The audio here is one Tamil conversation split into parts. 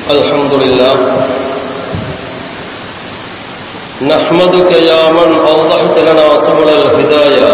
الحمد لله نحمدك يا من أوضحت لنا سبل الهداية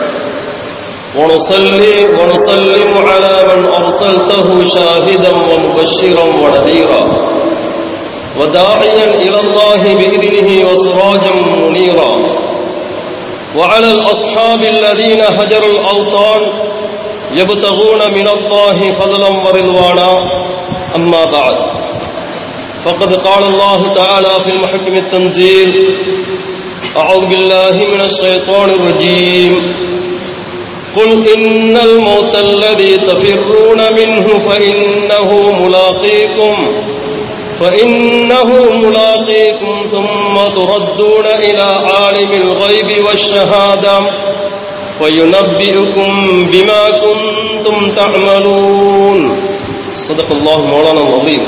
ونصلي ونسلم على من أرسلته شاهدا ومبشرا ونذيرا وداعيا إلى الله بإذنه وسراجا منيرا وعلى الأصحاب الذين هجروا الأوطان يبتغون من الله فضلا ورضوانا أما بعد فقد قال الله تعالى في المحكم التنزيل أعوذ بالله من الشيطان الرجيم قل إن الموت الذي تفرون منه فإنه ملاقيكم فإنه ملاقيكم ثم تردون إلى عالم الغيب والشهادة فينبئكم بما كنتم تعملون صدق الله مولانا العظيم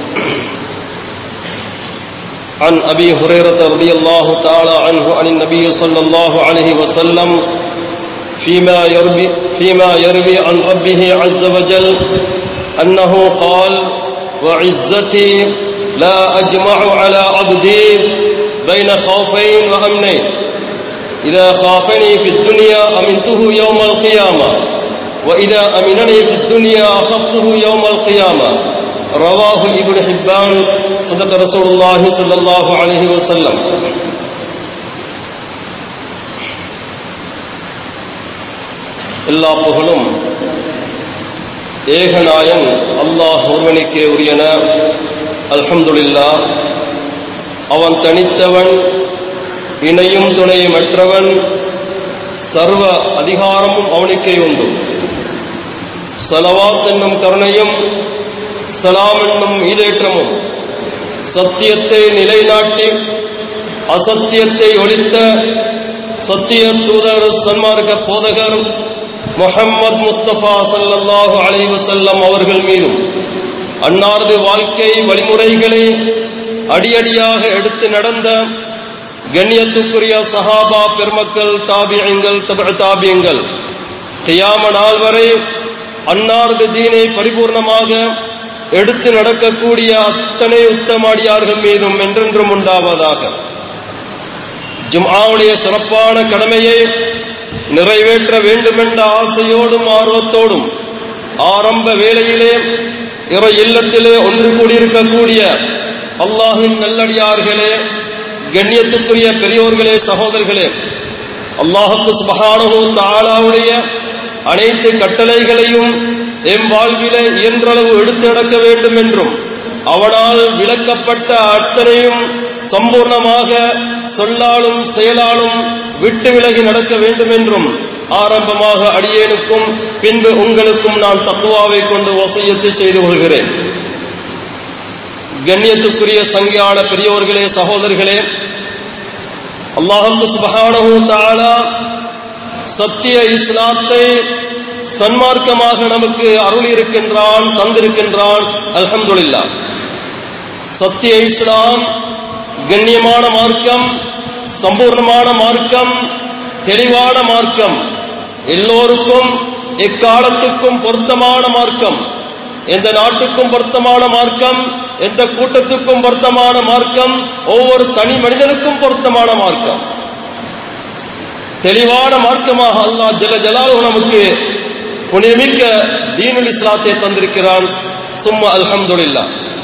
عن أبي هريرة رضي الله تعالى عنه عن النبي صلى الله عليه وسلم فيما يروي فيما يروي عن ربه عز وجل أنه قال وعزتي لا أجمع على عبدي بين خوفين وأمنين إذا خافني في الدنيا أمنته يوم القيامة وإذا أمنني في الدنيا أخفته يوم القيامة رواه ابن حبان صدق رسول الله صلى الله عليه وسلم எல்லா புகழும் ஏகநாயன் அல்லாஹ் ஒருவனுக்கே உரியன அல்ஹம்துலில்லா அவன் தனித்தவன் இணையும் துணையுமற்றவன் சர்வ அதிகாரமும் அவனுக்கே உண்டு சலவாத் என்னும் கருணையும் சலாம் என்னும் ஈடேற்றமும் சத்தியத்தை நிலைநாட்டி அசத்தியத்தை ஒழித்த சத்திய தூதர் சன்மார்க்க போதகர் முஹம்மது முஸ்தபா சல்லல்லாஹு அலைஹி வஸல்லம் அவர்கள் மீதும் அன்னாரது வாழ்க்கை வழிமுறைகளை அடியடியாக எடுத்து நடந்த கண்ணியத்துக்குரிய சஹாபா பெருமக்கள் தாபியங்கள் தாபியங்கள் கியாம நாள் வரை அன்னாரது தீனை பரிபூர்ணமாக எடுத்து நடக்கக்கூடிய அத்தனை உத்தமாடியார்கள் மீதும் என்றென்றும் உண்டாவதாக ஜும்ஆவுடைய சிறப்பான கடமையை நிறைவேற்ற வேண்டுமென்ற ஆசையோடும் ஆர்வத்தோடும் ஆரம்ப வேளையிலே இறை இல்லத்திலே ஒன்று கூடியிருக்கக்கூடிய அல்லாஹின் நல்லடியார்களே கண்ணியத்துக்குரிய பெரியோர்களே சகோதரர்களே அல்லாஹுக்கு சுபகானு தாலாவுடைய அனைத்து கட்டளைகளையும் எம் வாழ்விலே இயன்றளவு எடுத்து நடக்க வேண்டும் என்றும் அவனால் விளக்கப்பட்ட அத்தனையும் சம்பூர்ணமாக சொல்லாலும் செயலாலும் விட்டு விலகி நடக்க வேண்டும் என்றும் ஆரம்பமாக அடியேனுக்கும் பின்பு உங்களுக்கும் நான் தக்குவாவை கொண்டு வசையத்தை செய்து கொள்கிறேன் கண்ணியத்துக்குரிய சங்கியான பெரியோர்களே சகோதரர்களே அல்லாஹு சுபஹானஹு தாலா சத்திய இஸ்லாத்தை சன்மார்க்கமாக நமக்கு அருள் இருக்கின்றான் தந்திருக்கின்றான் அல்ஹம்துலில்லா சத்திய இஸ்லாம் கண்ணியமான மார்க்கம் சம்பூர்ணமான மார்க்கம் தெளிவான மார்க்கம் எல்லோருக்கும் எக்காலத்துக்கும் பொருத்தமான மார்க்கம் எந்த நாட்டுக்கும் பொருத்தமான மார்க்கம் எந்த கூட்டத்துக்கும் பொருத்தமான மார்க்கம் ஒவ்வொரு தனி மனிதனுக்கும் பொருத்தமான மார்க்கம் தெளிவான மார்க்கமாக அல்லாஹ் ஜல ஜலாலு நமக்கு புனிதமிக்க தீனுல் இஸ்லாத்தை தந்திருக்கிறான் சும்மா அல்ஹம்துலில்லா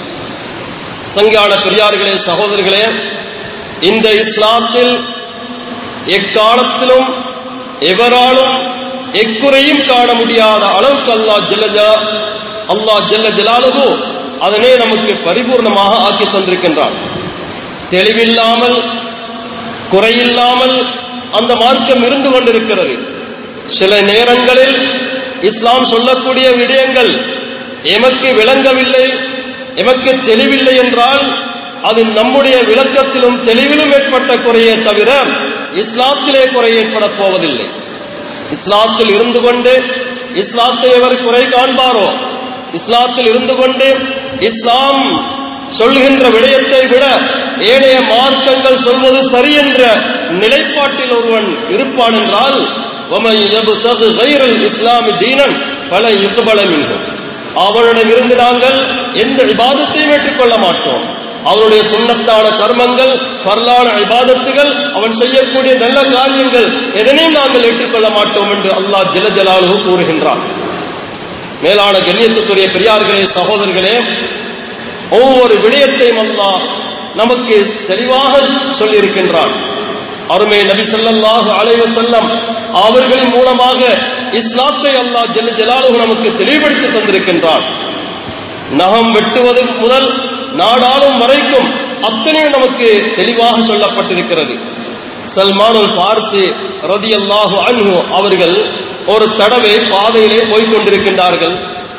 சங்கான பெரியார்களே சகோதரர்களே இந்த இஸ்லாத்தில் எக்காலத்திலும் எவராலும் எக்குறையும் காண முடியாத அளவுக்கு அல்லா ஜல்லஜா அல்லா ஜல்ல ஜலாலுவோ அதனை நமக்கு பரிபூர்ணமாக ஆக்கி தந்திருக்கின்றான் தெளிவில்லாமல் குறையில்லாமல் அந்த மார்க்கம் இருந்து கொண்டிருக்கிறது சில நேரங்களில் இஸ்லாம் சொல்லக்கூடிய விடயங்கள் எமக்கு விளங்கவில்லை எமக்கு தெளிவில்லை என்றால் அது நம்முடைய விளக்கத்திலும் தெளிவிலும் ஏற்பட்ட குறையே தவிர இஸ்லாத்திலே குறை ஏற்பட போவதில்லை இஸ்லாத்தில் இருந்து கொண்டு இஸ்லாத்தை எவர் குறை காண்பாரோ இஸ்லாத்தில் இருந்து கொண்டு இஸ்லாம் சொல்கின்ற விடயத்தை விட ஏனைய மார்க்கங்கள் சொல்வது சரி என்ற நிலைப்பாட்டில் ஒருவன் இருப்பான் என்றால் இஸ்லாமி தீனன் பல யுத்தபலம் அவனிடமிருந்து நாங்கள் எந்த இபாதத்தையும் ஏற்றுக்கொள்ள மாட்டோம் அவனுடைய சுண்ணத்தான கர்மங்கள் பரலான இபாதத்துகள் அவன் செய்யக்கூடிய நல்ல காரியங்கள் எதனையும் நாங்கள் ஏற்றுக்கொள்ள மாட்டோம் என்று அல்லாஹ் ஜலஜலாலு கூறுகின்றான் மேலான கண்ணியத்துக்குரிய பெரியார்களே சகோதரர்களே ஒவ்வொரு விடயத்தையும் அல்லாஹ் நமக்கு தெளிவாக சொல்லியிருக்கின்றான் அருமை நபி ஸல்லல்லாஹு அலைஹி வஸல்லம் அவர்களின் மூலமாக இஸ்லாத்தை அல்லாஹ் ஜல்ல ஜலாலுஹு நமக்கு தெளிவுபடுத்தி தந்திருக்கின்றான் நகம் வெட்டுவது முதல் நாடாளும் வரைக்கும் அத்தனையும் நமக்கு தெளிவாக சொல்லப்பட்டிருக்கிறது சல்மானுல் ஃபார்சி ரதியல்லாஹு அன்ஹு அவர்கள் ஒரு தடவை பாதையிலே போய்க் கொண்டிருக்கின்றார்கள்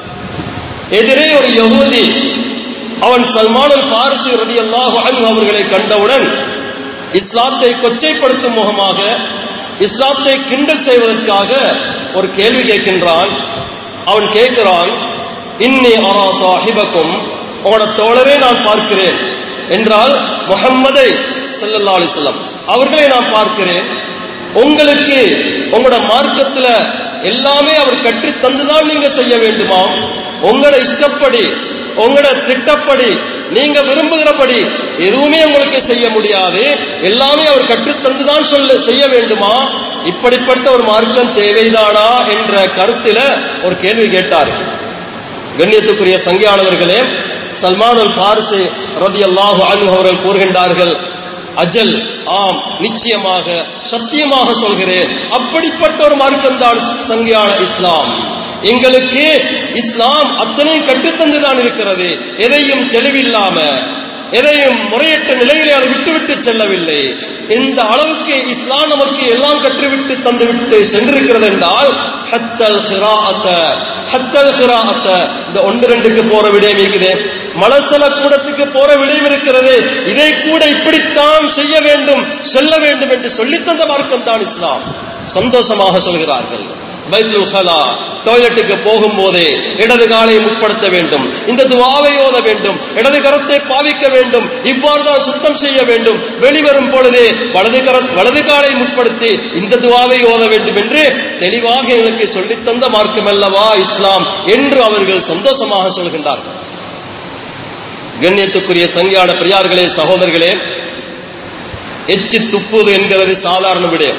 எதிரே ஒரு யகூதி அவன் சல்மானுல் ஃபாரிசி ரதியல்லாஹு அன்ஹு அவர்களை கண்டவுடன் இஸ்லாத்தை கொச்சைப்படுத்தும் முகமாக இஸ்லாத்தை கிண்டல் செய்வதற்காக ஒரு கேள்வி கேட்கின்றான் அவன் கேட்கிறான் இன்னி அரா சாஹிபக்கும் உங்களோட தோழரே நான் பார்க்கிறேன் என்றால் முஹம்மதை ஸல்லல்லாஹு அலைஹி வஸல்லம் அவர்களை நான் பார்க்கிறேன் உங்களுக்கு உங்களோட மார்க்கத்துல எல்லாமே அவர் கற்று தந்துதான் நீங்க செய்ய வேண்டுமா உங்களோட இஷ்டப்படி உங்களோட திட்டப்படி நீங்க விரும்புகிறபடி எதுவுமே உங்களுக்கு செய்ய முடியாது எல்லாமே அவர் கற்றுத்தந்துதான் சொல்ல செய்ய வேண்டுமா இப்படிப்பட்ட ஒரு மார்க்கம் தேவைதானா என்ற கருத்தில ஒரு கேள்வி கேட்டார் கண்ணியத்துக்குரிய சங்கியானவர்களே சல்மானுல் ஃபாரிசி ரதியல்லாஹு அன்ஹு அவர்கள் கூறுகின்றார்கள் அஜல் ஆம் நிச்சயமாக சத்தியமாக சொல்கிறேன் அப்படிப்பட்ட ஒரு மார்க்கம் தான் சங்கியான இஸ்லாம் எங்களுக்கு இஸ்லாம் அத்தனையும் கற்றுத்தந்துதான் இருக்கிறது எதையும் தெளிவில்லாம எதையும் முறையற்ற நிலையிலே அதை விட்டுவிட்டு செல்லவில்லை இந்த அளவுக்கு இஸ்லாம் நமக்கு எல்லாம் கற்றுவிட்டு தந்துவிட்டு சென்றிருக்கிறது என்றால் ஹத்தல் ஹிராஅத்த ஹத்தல் ஹிராஅத்த இந்த ஒன்று ரெண்டுக்கு போற விடயம் இருக்குது மலசல கூடத்துக்கு போற விடயம் இருக்கிறது இதை கூட இப்படித்தான் செய்ய வேண்டும் செல்ல வேண்டும் என்று சொல்லித் தந்த மார்க்கம் தான் இஸ்லாம் சந்தோஷமாக சொல்கிறார்கள் பைத்துல் ஹலா டாய்லெட்டுக்கு போகும்போதே இடது காலை முற்படுத்த வேண்டும் இந்த துவாவை ஓத வேண்டும் இடது கரத்தை பாவிக்க வேண்டும் இவ்வாறு தான் சுத்தம் செய்ய வேண்டும் வெளிவரும் பொழுதே வலது கர வலது காலை முற்படுத்தி இந்த துவாவை ஓத வேண்டும் என்று தெளிவாக எங்களுக்கு சொல்லித் தந்த மார்க்கம் அல்லவா இஸ்லாம் என்று அவர்கள் சந்தோஷமாக சொல்கின்றார்கள் கண்ணியத்துக்குரிய சங்கியான பிரியார்களே சகோதரர்களே எச்சி துப்புது என்கிறது சாதாரண விடயம்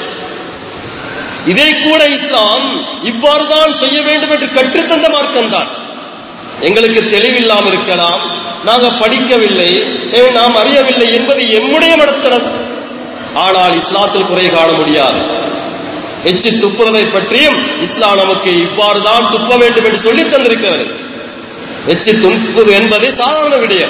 இதை கூட இஸ்லாம் இவ்வாறு தான் செய்ய வேண்டும் என்று கற்றுத்தந்த மார்க்கம் தான் எங்களுக்கு தெளிவில்லாமல் இருக்கலாம் நாங்க படிக்கவில்லை ஏ, நாம் அறியவில்லை என்பது எம்முடைய மடத்தனம் ஆனால் இஸ்லாத்தில் குறை காண முடியாது எச்சி துப்புறதை பற்றியும் இஸ்லாம் நமக்கு இவ்வாறு தான் துப்ப வேண்டும் என்று சொல்லித் தந்திருக்கிறது எச்சி துப்புது என்பது சாதாரண விடயம்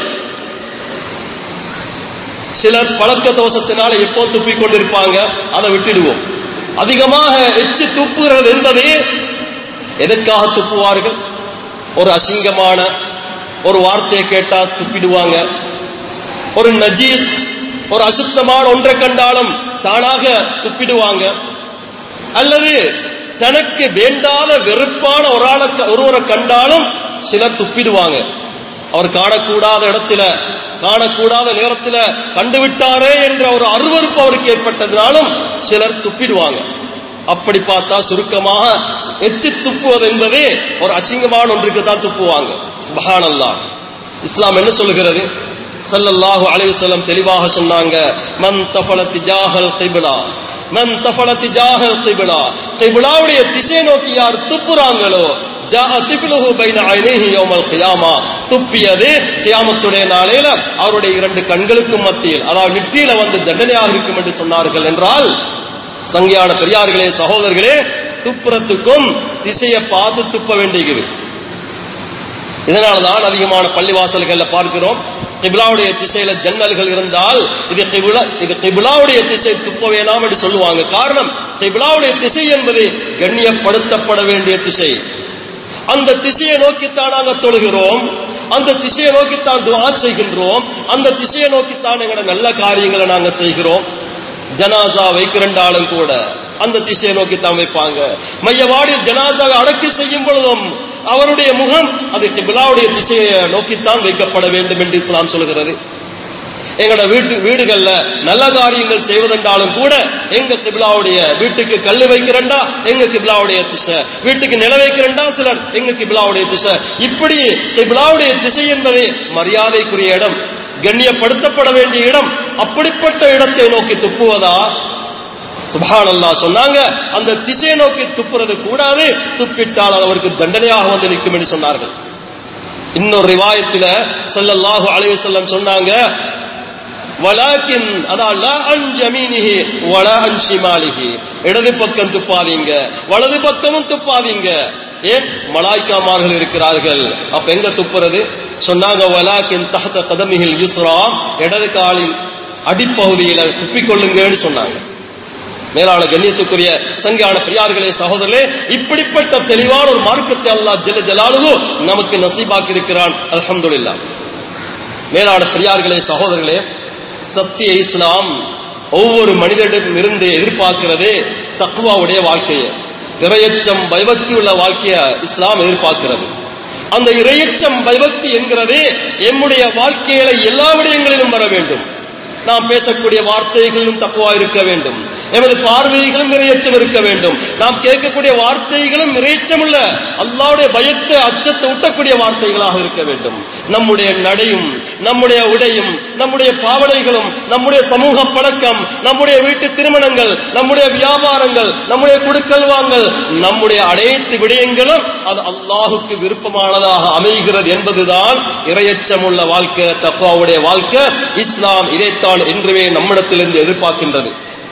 சிலர் பழக்க தோஷத்தினால எப்போ துப்பிக் கொண்டிருப்பாங்க அதை விட்டுடுவோம் அதிகமாக எச்சு துப்புகிறது என்பது எதற்காக துப்புவார்கள் ஒரு அசிங்கமான ஒரு வார்த்தையை கேட்டா துப்பிடுவாங்க ஒரு நஜீஸ் ஒரு அசுத்தமான ஒன்றை கண்டாலும் தானாக துப்பிடுவாங்க அல்லது தனக்கு வேண்டாத வெறுப்பான ஒரு ஆளை ஒருவரை கண்டாலும் சிலர் துப்பிடுவாங்க அவர் காணக்கூடாத இடத்துல காணக்கூடாத நேரத்துல கண்டுவிட்டாரே என்ற ஒரு அருவருப்பு அவருக்கு ஏற்பட்டதுனாலும் சிலர் துப்பிடுவாங்க அப்படி பார்த்தா சுருக்கமாக எச்சு துப்புவது என்பது ஒரு அசிங்கமான ஒன்றுக்கு தான் துப்புவாங்க சுபஹானல்லாஹ் இஸ்லாம் என்ன சொல்லுகிறது ஸல்லல்லாஹு அலைஹி வஸல்லம் தெளிவாக சொன்னாங்க மன் தஃபலத் ஜாஹல் கிப்லா மன் தஃபலத் ஜாஹல் கிப்லா கிப்லாவுடைய திசை நோக்கி யார் துப்புறாங்களோ ஜாஅ திஃப்லுஹு பைன ஐனைஹி யௌமல் கியாமா துப்பியது கியாமத்துடைய நாளையில அவருடைய இரண்டு கண்களுக்கும் மத்தியில் அதாவது நெற்றியில வந்து தண்டனையாக இருக்கும் என்று சொன்னார்கள் என்றால் சங்கியான பெரியார்களே சகோதரர்களே துப்புறத்துக்கும் திசையை பார்த்து துப்ப வேண்டியது இதனால்தான் அதிகமான பள்ளிவாசல்கள்ல பார்க்கிறோம் கிபிலாவுடைய திசையில ஜன்னல்கள் இருந்தால் இது கிபிலா இது கிபிலாவுடைய திசை துப்ப வேணாம் என்று சொல்லுவாங்க காரணம் கிபிலாவுடைய திசை என்பது கண்ணியப்படுத்தப்பட வேண்டிய திசை அந்த திசையை நோக்கித்தான் நாங்கள் தொழுகிறோம் அந்த திசையை நோக்கித்தான் துவா செய்கின்றோம் அந்த திசையை நோக்கித்தான் எங்களோட நல்ல காரியங்களை நாங்க செய்கிறோம் ஜனாசா வைக்கிறண்டாலும் கூட அந்த திசையை நோக்கித்தான் வைப்பாங்க மையவாடியில் ஜனாசாவை அடக்கி செய்யும் பொழுதும் அவருடைய முகம் அது கிபிலாவுடைய திசையை நோக்கித்தான் வைக்கப்பட வேண்டும் என்று இஸ்லாம் சொல்கிறது எங்களோட வீட்டு வீடுகள்ல நல்ல காரியங்கள் செய்வதென்றாலும் கூட எங்க கிபிலாவுடைய வீட்டுக்கு கல்லு வைக்கிறண்டா எங்க கிபிலாவுடைய திசை வீட்டுக்கு நில வைக்கிறண்டா சிலர் எங்க கிபிலாவுடைய திசை இப்படி கிபிலாவுடைய திசை என்பது மரியாதைக்குரிய இடம் கண்ணியப்படுத்தப்பட வேண்டிய இடம் அப்படிப்பட்ட இடத்தை நோக்கி துப்புவதா சுபான் அல்லா சொன்னாங்க அந்த திசையை நோக்கி துப்புறது கூடாது துப்பிட்டால் அது அவருக்கு தண்டனையாக வந்து நிற்கும் என்று சொன்னார்கள் இன்னொரு ரிவாயத்துல ஸல்லல்லாஹு அலைஹி வஸல்லம் சொன்னாங்க வலாக்கின் அதான் லா அன் ஜமீனிஹி வலா அன் ஷிமாலிஹி இடது பக்கம் துப்பாதீங்க வலது பக்கமும் துப்பாதீங்க ஏன் மலாய்க்காமார்கள் இருக்கிறார்கள் அப்ப எங்க துப்புறது சொன்னாங்க வலாக்கின் தஹத கதமிஹில் யுஸ்ரா இடது காலின் அடிப்பகுதியில துப்பிக்கொள்ளுங்கன்னு சொன்னாங்க மேலான கண்ணியத்துக்குரிய சங்கியான பிரியார்களே சகோதரர்களே இப்படிப்பட்ட தெளிவான ஒரு மார்க்கத்தை அல்லாஹ் ஜெல ஜலாலுவோ நமக்கு நசீபாக்கி இருக்கிறான் அல்ஹம்துலில்லாஹ் மேலான பெரியார்களே சகோதரர்களே சத்திய இஸ்லாம் ஒவ்வொரு மனிதனிடம் இருந்து எதிர்பார்க்கிறது தக்குவாவுடைய வாழ்க்கையை இரையச்சம் பயபக்தி உள்ள வாழ்க்கைய இஸ்லாம் எதிர்பார்க்கிறது அந்த இரையச்சம் பயபக்தி என்கிறது எம்முடைய வாழ்க்கையில எல்லா விடயங்களிலும் வர வேண்டும் நாம் பேசக்கூடிய வார்த்தைகளிலும் தக்குவா இருக்க வேண்டும் எமது பார்வைகளும் இறையச்சம் இருக்க வேண்டும் நாம் கேட்கக்கூடிய வார்த்தைகளும் இறையச்சம் உள்ள அல்லாவுடைய பயத்தை அச்சத்தை ஊட்டக்கூடிய வார்த்தைகளாக இருக்க வேண்டும் நம்முடைய நடையும் நம்முடைய உடையும் நம்முடைய பாவனைகளும் நம்முடைய சமூக பழக்கம் நம்முடைய வீட்டு திருமணங்கள் நம்முடைய வியாபாரங்கள் நம்முடைய குடுக்கல் வாங்கல் நம்முடைய அனைத்து விடயங்களும் அது அல்லாஹுக்கு விருப்பமானதாக அமைகிறது என்பதுதான் இரையச்சம் உள்ள வாழ்க்கை தப்பாவுடைய வாழ்க்கை இஸ்லாம் இதைத்தான் என்றுமே நம்மிடத்திலிருந்து எதிர்பார்க்கின்றது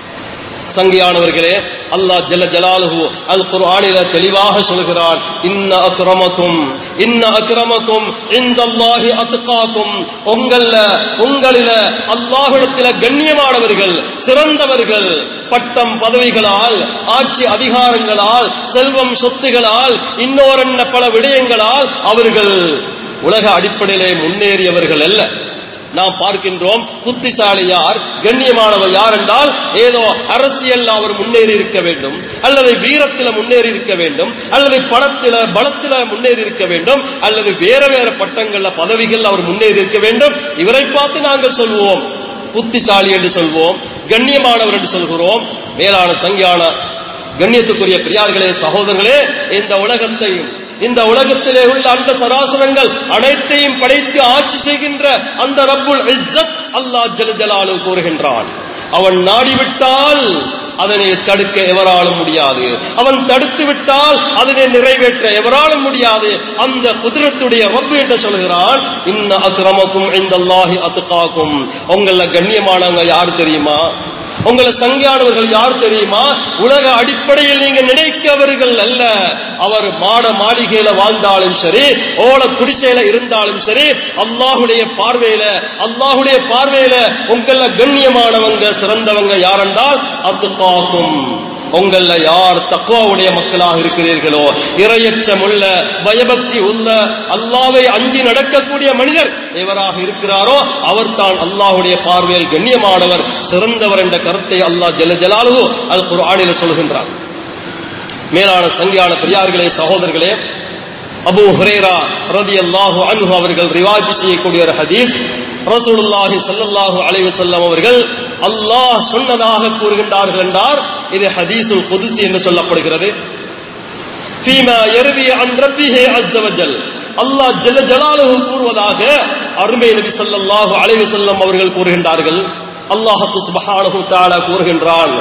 சங்கியானவர்களே அல்லாஹ் ஜல்ல ஜலாலுஹு அல் குர்ஆனில தெளிவாக சொல்கிறான் இன்ன அக்ரமக்கும் இன்ன அக்ரமக்கும் இந்தல்லாஹி அத்காக்கும் உங்கள உங்களில அல்லாஹ்விடத்தில கண்ணியமானவர்கள் சிறந்தவர்கள் பட்டம் பதவிகளால் ஆட்சி அதிகாரங்களால் செல்வம் சொத்துகளால் இன்னோரென்ன பல விடயங்களால் அவர்கள் உலக அடிப்படையிலே முன்னேறியவர்கள் அல்ல நாம் பார்க்கின்றோம் புத்திசாலி யார் கண்ணியமானவர் யார் என்றால் ஏதோ அரசியல் அவர் முன்னேறி இருக்க வேண்டும் அல்லது வீரத்தில முன்னேறி இருக்க வேண்டும் அல்லது பணத்தில பலத்தில முன்னேறி இருக்க வேண்டும் அல்லது வேற வேற பட்டங்கள்ல பதவிகள் அவர் முன்னேறி இருக்க வேண்டும் இவரை பார்த்து நாங்கள் சொல்வோம் புத்திசாலி என்று சொல்வோம் கண்ணியமானவர் என்று சொல்கிறோம் மேலான சங்கியான கண்ணியத்துக்குரிய பிரியார்களே சகோதரர்களே இந்த உலகத்தையும் இந்த உலகத்திலே உள்ள அந்த சராசரங்கள் அனைத்தையும் படைத்து ஆட்சி செய்கின்ற அந்த ரப்புல் இஸ்ஸத் அல்லாஹ் ஜலஜலாலு கூறுகின்றான் அவன் நாடிவிட்டால் அதனை தடுக்க எவராலும் முடியாது அவன் தடுத்து விட்டால் அதனை நிறைவேற்ற எவராலும் முடியாது அந்த குதிரத்துடைய ரப்பு என்று சொல்கிறான் இன்ன அக்ரமக்கும் இந்த அல்லாஹி அத்துக்காக்கும் உங்கள கண்ணியமானவங்க யார் தெரியுமா உங்களை சங்கியானவர்கள் யார் தெரியுமா உலக அடிப்படையில் நீங்க நினைக்கவர்கள் அல்ல அவர் மாட மாளிகையில வாழ்ந்தாலும் சரி ஓல குடிசையில இருந்தாலும் சரி அல்லாஹுடைய பார்வையில அல்லாஹுடைய பார்வையில உங்கள கண்ணியமானவங்க சிறந்தவங்க யாரென்றால் அது காக்கும் உங்கள யார் தக்குவாவுடைய மக்களாக இருக்கிறீர்களோ இரையச்சம் உள்ள பயபக்தி உள்ள அல்லாவை அஞ்சி நடக்கக்கூடிய மனிதர் எவராக இருக்கிறாரோ அவர் தான் அல்லாஹுடைய பார்வையில் கண்ணியமானவர் சிறந்தவர் என்ற கருத்தை அல்லாஹ் ஜல ஜலாலு அல் குர்ஆனில் சொல்கின்றார் மேலான சங்கியான பெரியார்களே சகோதரர்களே அபூ ஹுரேரா ரதியல்லாஹு அன்ஹு அவர்கள் ரிவாஜ் செய்யக்கூடிய ஒரு ஹதீஸ் ரசூலுல்லாஹி ஸல்லல்லாஹு அலைஹி வஸல்லம் அவர்கள் அல்லாஹ் சொன்னதாக கூறுகின்றார்கள் என்றார் இது ஹதீஸுல் குதுசி என்று சொல்லப்படுகிறது ஃபீமா யர்வி அன் ரப்பிஹி அஸ்ஸ வஜல் அல்லாஹ் ஜல்ல ஜலாலுஹு கூறுவதாக அருமை நபி ஸல்லல்லாஹு அலைஹி வஸல்லம் அவர்கள் கூறுகின்றார்கள் அல்லாஹ் சுப்ஹானஹு தஆலா கூறுகின்றான்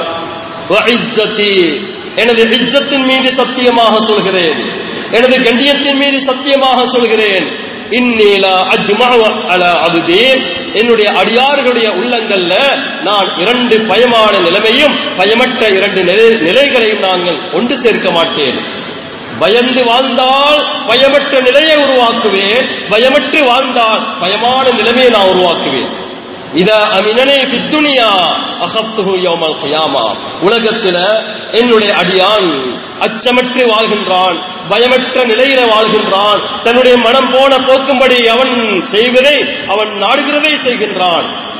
வஇஸ்ஸதி எனது இஸ்ஸத்தின் மீது சத்தியமாக சொல்கிறேன் எனது கண்ணியத்தின் மீது சத்தியமாக சொல்கிறேன் இன்னீலா அஜ்மஅ அலா அப்தி என்னுடைய அடியார்களுடைய உள்ளங்கள்ல நான் இரண்டு பயமான நிலைமையும் பயமற்ற இரண்டு நிலை- நிலைகளையும் நாங்கள் ஒன்று சேர்க்க மாட்டேன் பயந்து வாழ்ந்தால் பயமற்ற நிலையை உருவாக்குவேன் பயமற்று வாழ்ந்தால் பயமான நிலைமையை நான் உருவாக்குவேன் இத அமினனே பித்துனியா அகப்துஹு யௌமல் கியாமா உலகத்துல என்னுடைய அடியான் அச்சமற்று வாழ்கின்றான் பயமற்ற நிலையில வாழ்கின்றான் தன்னுடைய மனம் போன போக்கும்படி அவன் செய்வதை அவன் நாடுகிறதை செய்கின்றான்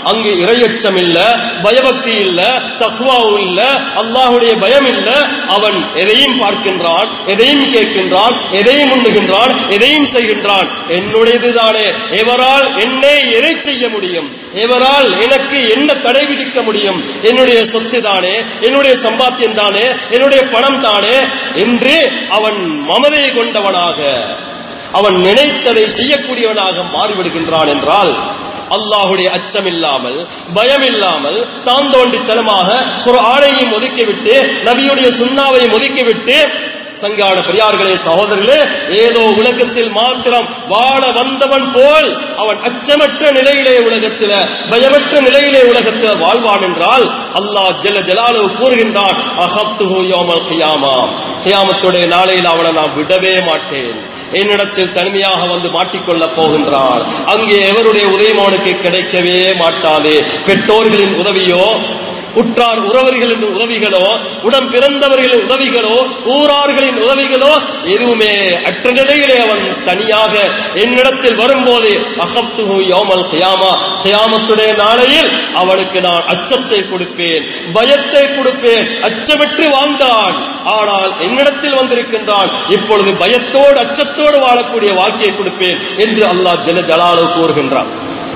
அங்கு இரையச்சம் இல்ல பயபக்தி இல்ல தக்குவாவும் இல்ல அல்லாஹுடைய பயம் இல்ல அவன் எதையும் பார்க்கின்றான் எதையும் கேட்கின்றான் எதையும் உண்ணுகின்றான் எதையும் செய்கின்றான் என்னுடையதுதானே எவரால் என்னை எதை செய்ய முடியும் எவரால் எனக்கு என்ன தடை விதிக்க முடியும் என்னுடைய சொத்து தானே என்னுடைய சம்பாத்தியம் தானே என்னுடைய பணம் தானே என்று அவன் மமதை கொண்டவனாக அவன் நினைத்ததை செய்யக்கூடியவனாக மாறிவிடுகின்றான் என்றால் அல்லாஹுடைய அச்சம் இல்லாமல் பயம் இல்லாமல் தான் தோண்டித்தனமாக ஒரு ஆணையும் ஒதுக்கிவிட்டு நபியுடைய சுண்ணாவையும் ஒதுக்கிவிட்டு சங்கான பெரியார்களே சகோதரர்களே ஏதோ உலகத்தில் மாத்திரம் வாழ வந்தவன் போல் அவன் அச்சமற்ற நிலையிலே உலகத்தில பயமற்ற நிலையிலே உலகத்தில வாழ்வான் என்றால் அல்லாஹ் ஜல ஜலாலு கூறுகின்றான் அகப்துஹு யோமல் கியாமா கியாமத்துடைய நாளையில் அவனை நான் விடவே மாட்டேன் என்னிடத்தில் தனிமையாக வந்து மாட்டிக்கொள்ளப் போகின்றான் அங்கே எவருடைய உதவி அவனுக்கு கிடைக்கவே மாட்டாது பெற்றோர்களின் உதவியோ உற்றார் உறவர்களின் உதவிகளோ உடன் பிறந்தவர்களின் உதவிகளோ ஊரார்களின் உதவிகளோ எதுவுமே அற்ற நிலையிலே அவன் தனியாக என்னிடத்தில் வரும்போது அகப்துஹு யோமல் கியாமா கியாமத்துடைய நாளையில் அவனுக்கு நான் அச்சத்தை கொடுப்பேன் பயத்தை கொடுப்பேன் அச்சமிட்டு வாழ்ந்தான் ஆனால் என்னிடத்தில் வந்திருக்கின்றான் இப்பொழுது பயத்தோடு அச்சத்தோடு வாழக்கூடிய வாழ்க்கையை கொடுப்பேன் என்று அல்லாஹ் ஜல ஜலாலு கூறுகின்றான்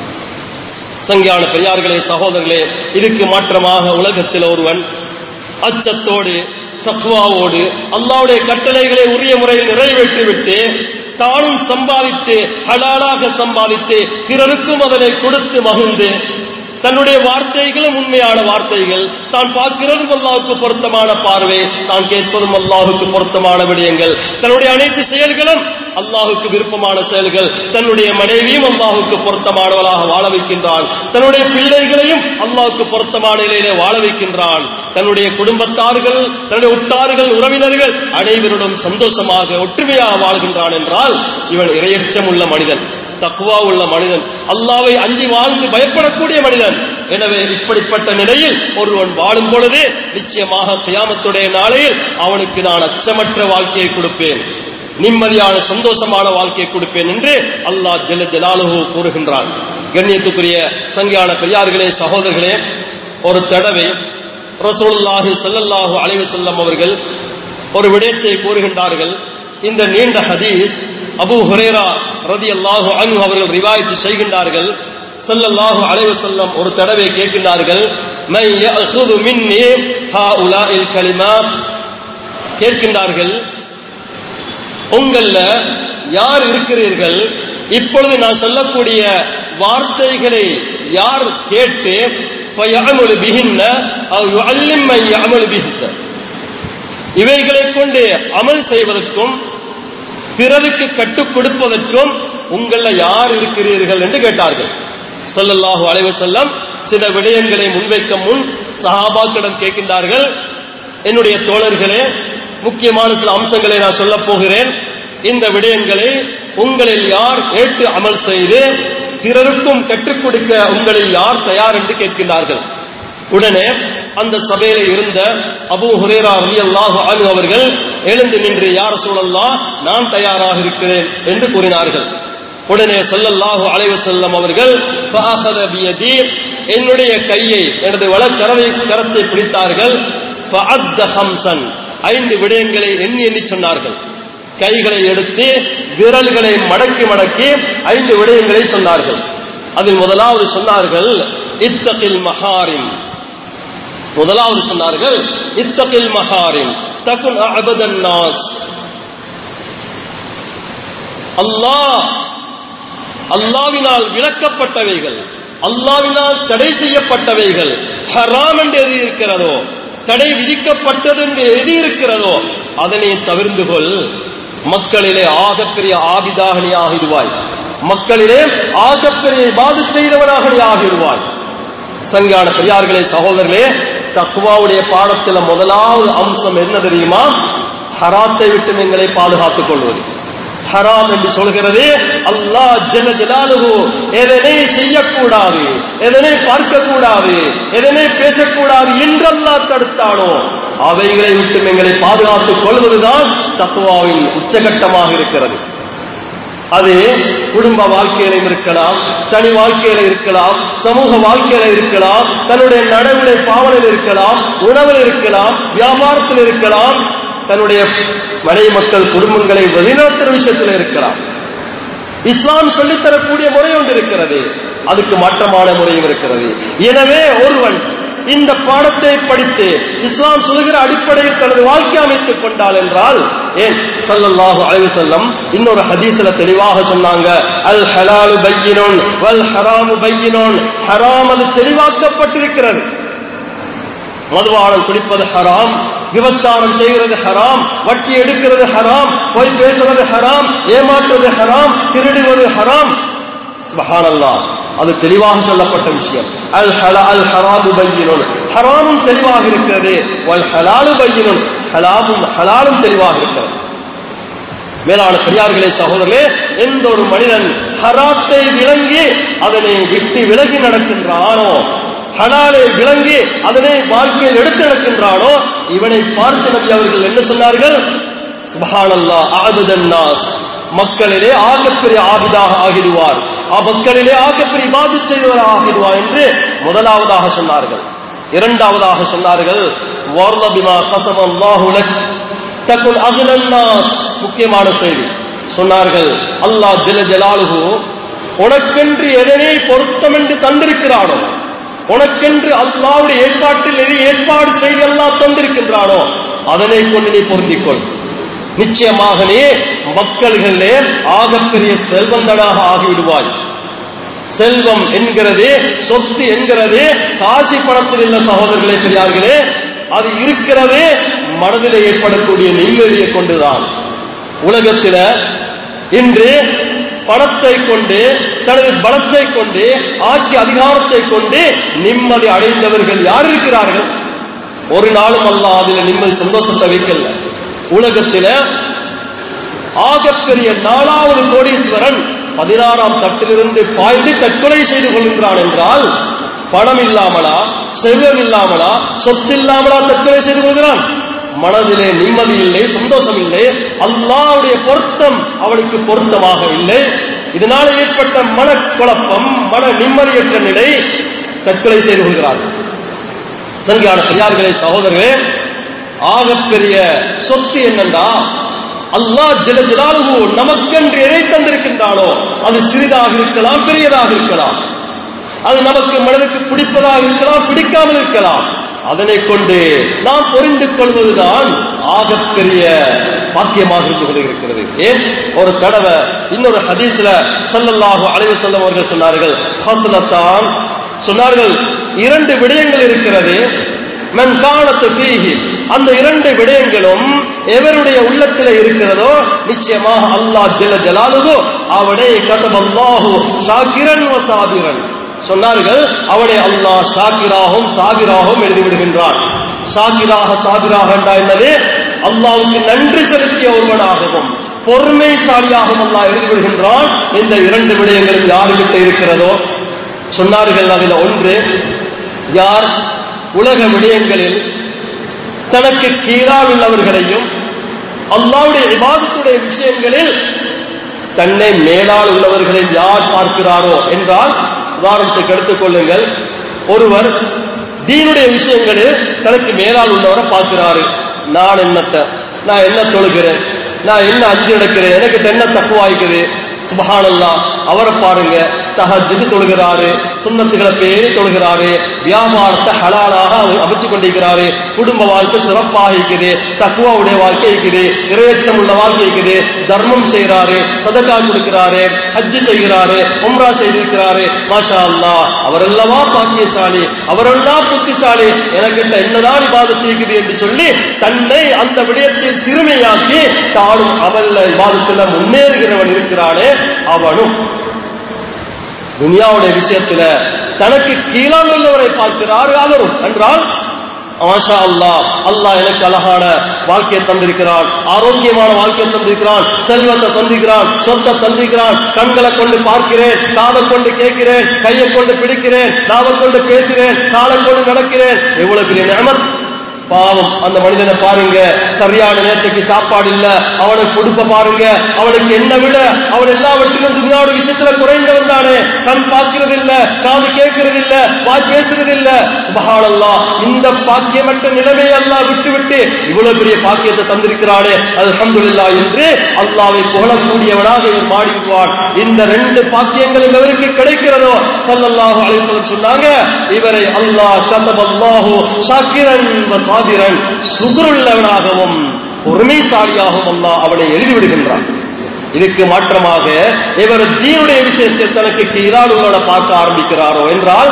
சங்கியான பெரியார்களே சகோதரர்களே இதுக்கு மாற்றமாக உலகத்தில் ஒருவன் அச்சத்தோடு தக்குவாவோடு அல்லாவுடைய கட்டளைகளை உரிய முறையில் நிறைவேற்றிவிட்டு தானும் சம்பாதித்து ஹலாலாக சம்பாதித்து பிறருக்கும் அதனை கொடுத்து மகிழ்ந்து தன்னுடைய வார்த்தைகளும் உண்மையான வார்த்தைகள் தான் பார்க்கிறதும் அல்லாஹுக்கு பொருத்தமான பார்வை தான் கேட்பதும் அல்லாஹுக்கு பொருத்தமான விடயங்கள் தன்னுடைய அனைத்து செயல்களும் அல்லாஹுக்கு விருப்பமான செயல்கள் தன்னுடைய மனைவியும் அல்லாஹுக்கு பொருத்தமானவளாக வாழ வைக்கின்றான் தன்னுடைய பிள்ளைகளையும் அல்லாஹுக்கு பொருத்தமான நிலையிலே வாழ வைக்கின்றான் தன்னுடைய குடும்பத்தார்கள் தன்னுடைய உட்டார்கள் உறவினர்கள் அனைவருடன் சந்தோஷமாக ஒற்றுமையாக வாழ்கின்றான் என்றால் இவன் இரையச்சம் உள்ள மனிதன் தக்குவா உள்ள மனிதன் அல்லாவை அஞ்சி வாழ்ந்து பயப்படக்கூடிய மனிதன் எனவே இப்படிப்பட்ட நிலையில் ஒருவன் வாழும் பொழுது நிச்சயமாக கியாமத்துடைய நாளையில் அவனுக்கு நான் அச்சமற்ற வாழ்க்கையை கொடுப்பேன் நிம்மதியான சந்தோஷமான வாழ்க்கையை கொடுப்பேன் என்று அல்லாஹ் ஜெல ஜலாலுஹு கூறுகின்றான் கண்ணியத்துக்குரிய சங்கியான பெரியார்களே சகோதரர்களே ஒரு தடவை ரசூலுல்லாஹி ஸல்லல்லாஹு அலைஹி வஸல்லம் அவர்கள் ஒரு விடயத்தை கூறுகின்றார்கள் இந்த நீண்ட ஹதீஸ் அபூ ஹுரேரா ரதியல்லாஹு அன்ஹு அவர்கள் ரிவாயத்து செய்கின்றார்கள் ஸல்லல்லாஹு அலைஹி வஸல்லம் ஒரு தடவை கேட்கின்றார்கள் மை யஅഖுது மின்னி ஹாஉலாஇல் கலிமாத் கேட்கின்றார்கள் உங்கள யார் இருக்கிறீர்கள் இப்பொழுது நான் சொல்லக்கூடிய வார்த்தைகளை யார் கேட்டு فَيَعْمَلُ بِهِنَّ أَوْ يُعَلِّمْ مَن يَعْمَلُ بِهِنَّ இவைகளை கொண்டு அமல் செய்வதற்கும் பிறருக்கு கட்டுக் கொடுப்பதற்கும் உங்கள யார் இருக்கிறீர்கள் என்று கேட்டார்கள் ஸல்லல்லாஹு அலைஹி வஸல்லம் சில விடயங்களை முன்வைக்க முன் சஹாபாக்களிடம் கேட்கின்றார்கள் என்னுடைய தோழர்களே முக்கியமான சில அம்சங்களை நான் சொல்லப் போகிறேன் இந்த விடயங்களை உங்களில் யார் ஏற்று அமல் செய்து பிறருக்கும் கற்றுக் கொடுக்க உங்களில் யார் தயார் என்று கேட்கின்றார்கள் உடனே அந்த சபையில இருந்த அபூ ஹுரேரா ரலியல்லாஹு அன்ஹு அவர்கள் எழுந்து நின்று யார் சூழல்லா நான் தயாராக இருக்கிறேன் என்று கூறினார்கள் உடனே ஸல்லல்லாஹு அலைஹி வஸல்லம் அவர்கள் ஃபஅഖத பியதி என்னுடைய கையை எனது வலக்கரத்தை கரத்தை பிடித்தார்கள் ஃபஅத்த ஹம்சன் ஐந்து விடயங்களை எண்ணி எண்ணி சொன்னார்கள் கைகளை எடுத்து விரல்களை மடக்கி மடக்கி ஐந்து விடயங்களை சொன்னார்கள் அதில் முதலாவது சொன்னார்கள் இத்தகில் மஹாரிம் முதலாவது சொன்னார்கள் இத்தகில் மஹாரிம் தகுன் அபதன் நாஸ் அல்லாஹ் அல்லாவினால் விளக்கப்பட்டவைகள் அல்லாவினால் தடை செய்யப்பட்டவைகள் ஹராம் என்று எது இருக்கிறதோ தடை விதிக்கப்பட்டது என்று எது இருக்கிறதோ அதனை தவிர்ந்து கொள் மக்களிலே ஆகப்பெரிய ஆபிதாக நீ ஆகிடுவாய் மக்களிலே ஆகப்பெரிய பாது செய்தவனாக நீ ஆகிடுவாய் சங்கான பெரியார்களே சகோதரர்களே தக்குவாவுடைய பாடத்துல முதலாவது அம்சம் என்ன தெரியுமா ஹராத்தை விட்டு எங்களை பாதுகாத்துக் கொள்வது ஹராம் என்று சொல்கிறது அல்லாஹ் ஜல ஜலாலுஹு எதனை செய்யக்கூடாது எதனை பார்க்கக்கூடாது எதனை பேசக்கூடாது என்று அல்லாஹ் தடுத்தானோ அவைகளை விட்டு எங்களை பாதுகாத்துக் கொள்வதுதான் தத்துவாவின் உச்சகட்டமாக இருக்கிறது அது குடும்ப வாழ்க்கையிலும் இருக்கலாம் தனி வாழ்க்கையில இருக்கலாம் சமூக வாழ்க்கையில இருக்கலாம் தன்னுடைய நடைமுறை பாவனையில் இருக்கலாம் உணவில் இருக்கலாம் வியாபாரத்தில் இருக்கலாம் தன்னுடைய மனைவி மக்கள் குடும்பங்களை வெளிநாட்டுற விஷயத்தில் இருக்கலாம் இஸ்லாம் சொல்லித்தரக்கூடிய முறை ஒன்று இருக்கிறது அதுக்கு மாற்றமான முறையும் இருக்கிறது எனவே ஒருவன் இந்த பாடத்தை படித்து இஸ்லாம் சொல்லுகிற அடிப்படையில் தனது வாழ்க்கை அமைத்துக் கொண்டால் என்றால் ஏன் சல்லல்லாஹு அலைஹி வஸல்லம் இன்னொரு ஹதீஸ்ல தெளிவாக சொன்னாங்க அல் ஹலாலு பையினுன் வல் ஹராமு பையினுன் ஹராம் அது தெளிவாக்கப்பட்டிருக்கிறது மதுபானம் குடிப்பது ஹராம் விபச்சாரம் செய்கிறது ஹராம் வட்டி எடுக்கிறது ஹராம் பொய் பேசுவது ஹராம் ஏமாற்றுவது ஹராம் திருடுவது ஹராம் சுபஹானல்லா அது தெளிவாக சொல்லப்பட்ட விஷயம் அல் ஹலா அல் ஹராமு பையினுன் ஹராமும் தெளிவாக இருக்கிறது வல் ஹலாலு பையினுன் ஹலாமும் ஹலாலும் தெளிவாக இருக்கிறது மேலான பெரியார்களே சகோதரர்களே எந்த ஒரு மனிதன் ஹராத்தை விளங்கி அதனை விட்டு விலகி நடக்கின்றானோ ஹலாலை விளங்கி அதனை வாழ்க்கையில் எடுத்து நடக்கின்றானோ இவனை பார்த்து நபி அவர்கள் என்ன சொன்னார்கள் சுபஹானல்லா ஆதுதன்னாஸ் மக்களிலே ஆகப்பெரிய ஆபிதாக ஆகிடுவார் மக்களிலே ஆகப்பெரிய பாதி செய்தவர் ஆகிடுவார் என்று முதலாவதாக சொன்னார்கள் இரண்டாவதாக சொன்னார்கள் வார்லபிமா கசம் அல்லாஹுலக் தக்குல் அகுலன்னாஸ் முக்கியமான செய்தி சொன்னார்கள் அல்லாஹ் ஜல ஜலாலுகு உனக்கென்று எதனை பொருத்தம் என்று தந்திருக்கிறானோ உனக்கென்று அல்லாவுடைய ஏற்பாட்டில் எது ஏற்பாடு செய்து எல்லாம் தந்திருக்கின்றானோ அதனை கொண்டு நீ பொருந்திக்கொள் நிச்சயமாக நீ மக்கள்களே ஆகப்பெரிய செல்வந்தனாக ஆகிவிடுவாய் செல்வம் என்கிறது சொத்து என்கிறது காசி பணத்தில் உள்ள சகோதரர்களே பெரியார்களே அது இருக்கிறது மனதில் ஏற்படக்கூடிய நிம்மதியை கொண்டுதான் உலகத்தில இன்று பணத்தை கொண்டு தனது பலத்தை கொண்டு ஆட்சி அதிகாரத்தை கொண்டு நிம்மதி அடைந்தவர்கள் யார் இருக்கிறார்கள் ஒரு நாளும் அல்ல அதில் நிம்மதி சந்தோஷத்தை வைக்கல உலகத்தில ஆகப்பெரிய நாலாவது கோடீஸ்வரன் பதினாறாம் தட்டிலிருந்து பாய்ந்து தற்கொலை செய்து கொள்கின்றான் என்றால் பணம் இல்லாமலா செல்வம் இல்லாமலா சொத்து இல்லாமலா தற்கொலை செய்து கொள்கிறான் மனதிலே நிம்மதி இல்லை சந்தோஷம் இல்லை அல்லாவுடைய பொருத்தம் அவனுக்கு பொருத்தமாக இல்லை இதனால் ஏற்பட்ட மனக்குழப்பம் மன நிம்மதியற்ற நிலை தற்கொலை செய்து கொள்கிறார்கள் சங்கியான பெரியார்களே சகோதரர்களே ஆகப்பெரிய சொத்து என்னண்டா அல்லாஹ் ஜல ஜலாலுகு நமக்கென்று எதை தந்திருக்கின்றானோ அது சிறிதாக இருக்கலாம் பெரியதாக இருக்கலாம் அது நமக்கு மனதுக்கு பிடிப்பதாக இருக்கலாம் பிடிக்காமல் இருக்கலாம் அதனை கொண்டு நாம் புரிந்து கொள்வதுதான் ஆகப்பெரிய பாக்கியமாக இருந்து கொண்டிருக்கிறது ஏன் ஒரு தடவை இன்னொரு ஹதீஸ்ல சல்லல்லாஹு அலைவு செல்லம் அவர்கள் சொன்னார்கள் ஹசலத்தான் சொன்னார்கள் இரண்டு விடயங்கள் இருக்கிறது மன் காணத்து பீஹி அந்த இரண்டு விடயங்களும் எவருடைய உள்ளத்தில் இருக்கிறதோ நிச்சயமாக அல்லாஹ் ஜல ஜலாலுகோ அவனை கதபல்லாஹு ஷாக்கிரன் வ சாபிரன் சொன்னார்கள் அவனை அல்லாஹ் ஷாக்கிராகவும் சாபிராகவும் எழுதிவிடுகின்றான் ஷாக்கிராக சாபிராக என்றா என்னது அல்லாவுக்கு நன்றி செலுத்திய ஒருவனாகவும் பொறுமைசாலியாகவும் அல்லாஹ் எழுதிவிடுகின்றான் இந்த இரண்டு விடயங்களும் யாருக்கிட்ட இருக்கிறதோ சொன்னார்கள் அதில் ஒன்று யார் உலக விடயங்களில் தனக்கு கீழால் உள்ளவர்களையும் அல்லாவுடைய விவாதத்துடைய விஷயங்களில் தன்னை மேலால் உள்ளவர்களை யார் பார்க்கிறாரோ என்றால் உதாரணத்துக்கு எடுத்துக் கொள்ளுங்கள் ஒருவர் தீனுடைய விஷயங்களில் தனக்கு மேலால் உள்ளவரை பார்க்கிறாரு நான் என்னத்தை நான் என்ன தொழுகிறேன் நான் என்ன அஞ்சு நடக்கிறேன் எனக்கு என்ன தப்புவாய்க்குது சுபஹானல்லா அவரை பாருங்க தஹஜ்ஜுக்கு தொழுகிறாரு சுண்ணத்துகளை பேணி தொழுகிறாரு வியாபாரத்தை ஹலாலாக அவர் அமைச்சு கொண்டிருக்கிறாரு குடும்ப வாழ்க்கை சிறப்பாக இருக்குது தக்குவாவுடைய வாழ்க்கை இருக்குது இரையச்சம் உள்ள வாழ்க்கை இருக்குது தர்மம் செய்கிறாரு சதக்கா கொடுக்கிறாரு ஹஜ்ஜு செய்கிறாரு உம்ரா செய்திருக்கிறாரு மாஷா அல்லா அவரெல்லவா பாக்கியசாலி அவரெல்லாம் புத்திசாலி எனக்கிட்ட என்னதான் விவாதத்து இருக்குது என்று சொல்லி தன்னை அந்த விடயத்தை சிறுமையாக்கி தானும் அவல்ல விவாதத்துல முன்னேறுகிறவன் இருக்கிறானே அவனும் துனியாவுடைய விஷயத்துல தனக்கு கீழால் உள்ளவரை பார்க்கிறார் அவரும் என்றால் மாஷா அல்லா அல்லாஹ் எனக்கு அழகான வாழ்க்கையை தந்திருக்கிறான் ஆரோக்கியமான வாழ்க்கையை தந்திருக்கிறான் செல்வத்தை தந்திருக்கிறான் சொத்தை தந்திருக்கிறான் கண்களை கொண்டு பார்க்கிறேன் காதை கொண்டு கேட்கிறேன் கையை கொண்டு பிடிக்கிறேன் நாவை கொண்டு பேசுகிறேன் காலை கொண்டு நடக்கிறேன் எவ்வளவு பெரிய நியமத் பாவம் அந்த மனிதனை பாருங்க சரியான நேரத்துக்கு சாப்பாடு இல்ல அவனுக்கு கொடுப்ப பாருங்க அவனுக்கு என்ன விட அவன் எல்லாவற்றிலும் துணியாவோட விஷயத்துல குறைந்தவன் தானே கண் பார்க்கிறது இல்ல காது கேட்கறது இல்ல வாய் பேசுறது இல்ல சுபஹானல்லா இந்த பாக்கியமற்ற நிலைமையை அல்லாஹ் விட்டு விட்டு இவ்வளவு பெரிய பாக்கியத்தை தந்திருக்கிறானே அல்ஹம்துலில்லாஹ் என்று அல்லாஹ்வை புகழக்கூடியவனாக இவர் மாறிடுவான் இந்த ரெண்டு பாக்கியங்களும் இவருக்கு கிடைக்கிறதோ ஸல்லல்லாஹு அலைஹி வஸல்லம் சொன்னாங்க இவரை அல்லாஹ் கதபல்லாஹு ஷாக்கிரன் வ சாதிரன் சுகுருள்ளவனாகவும் பொறுமைசாலியாகவும் அல்லாஹ் அவனை எழுதி விடுகின்றான் இதுக்கு மாற்றமாக இவர் தீனுடைய விஷயத்தில் தனக்கு கீழால் உள்ளவனை பார்க்க ஆரம்பிக்கிறாரோ என்றால்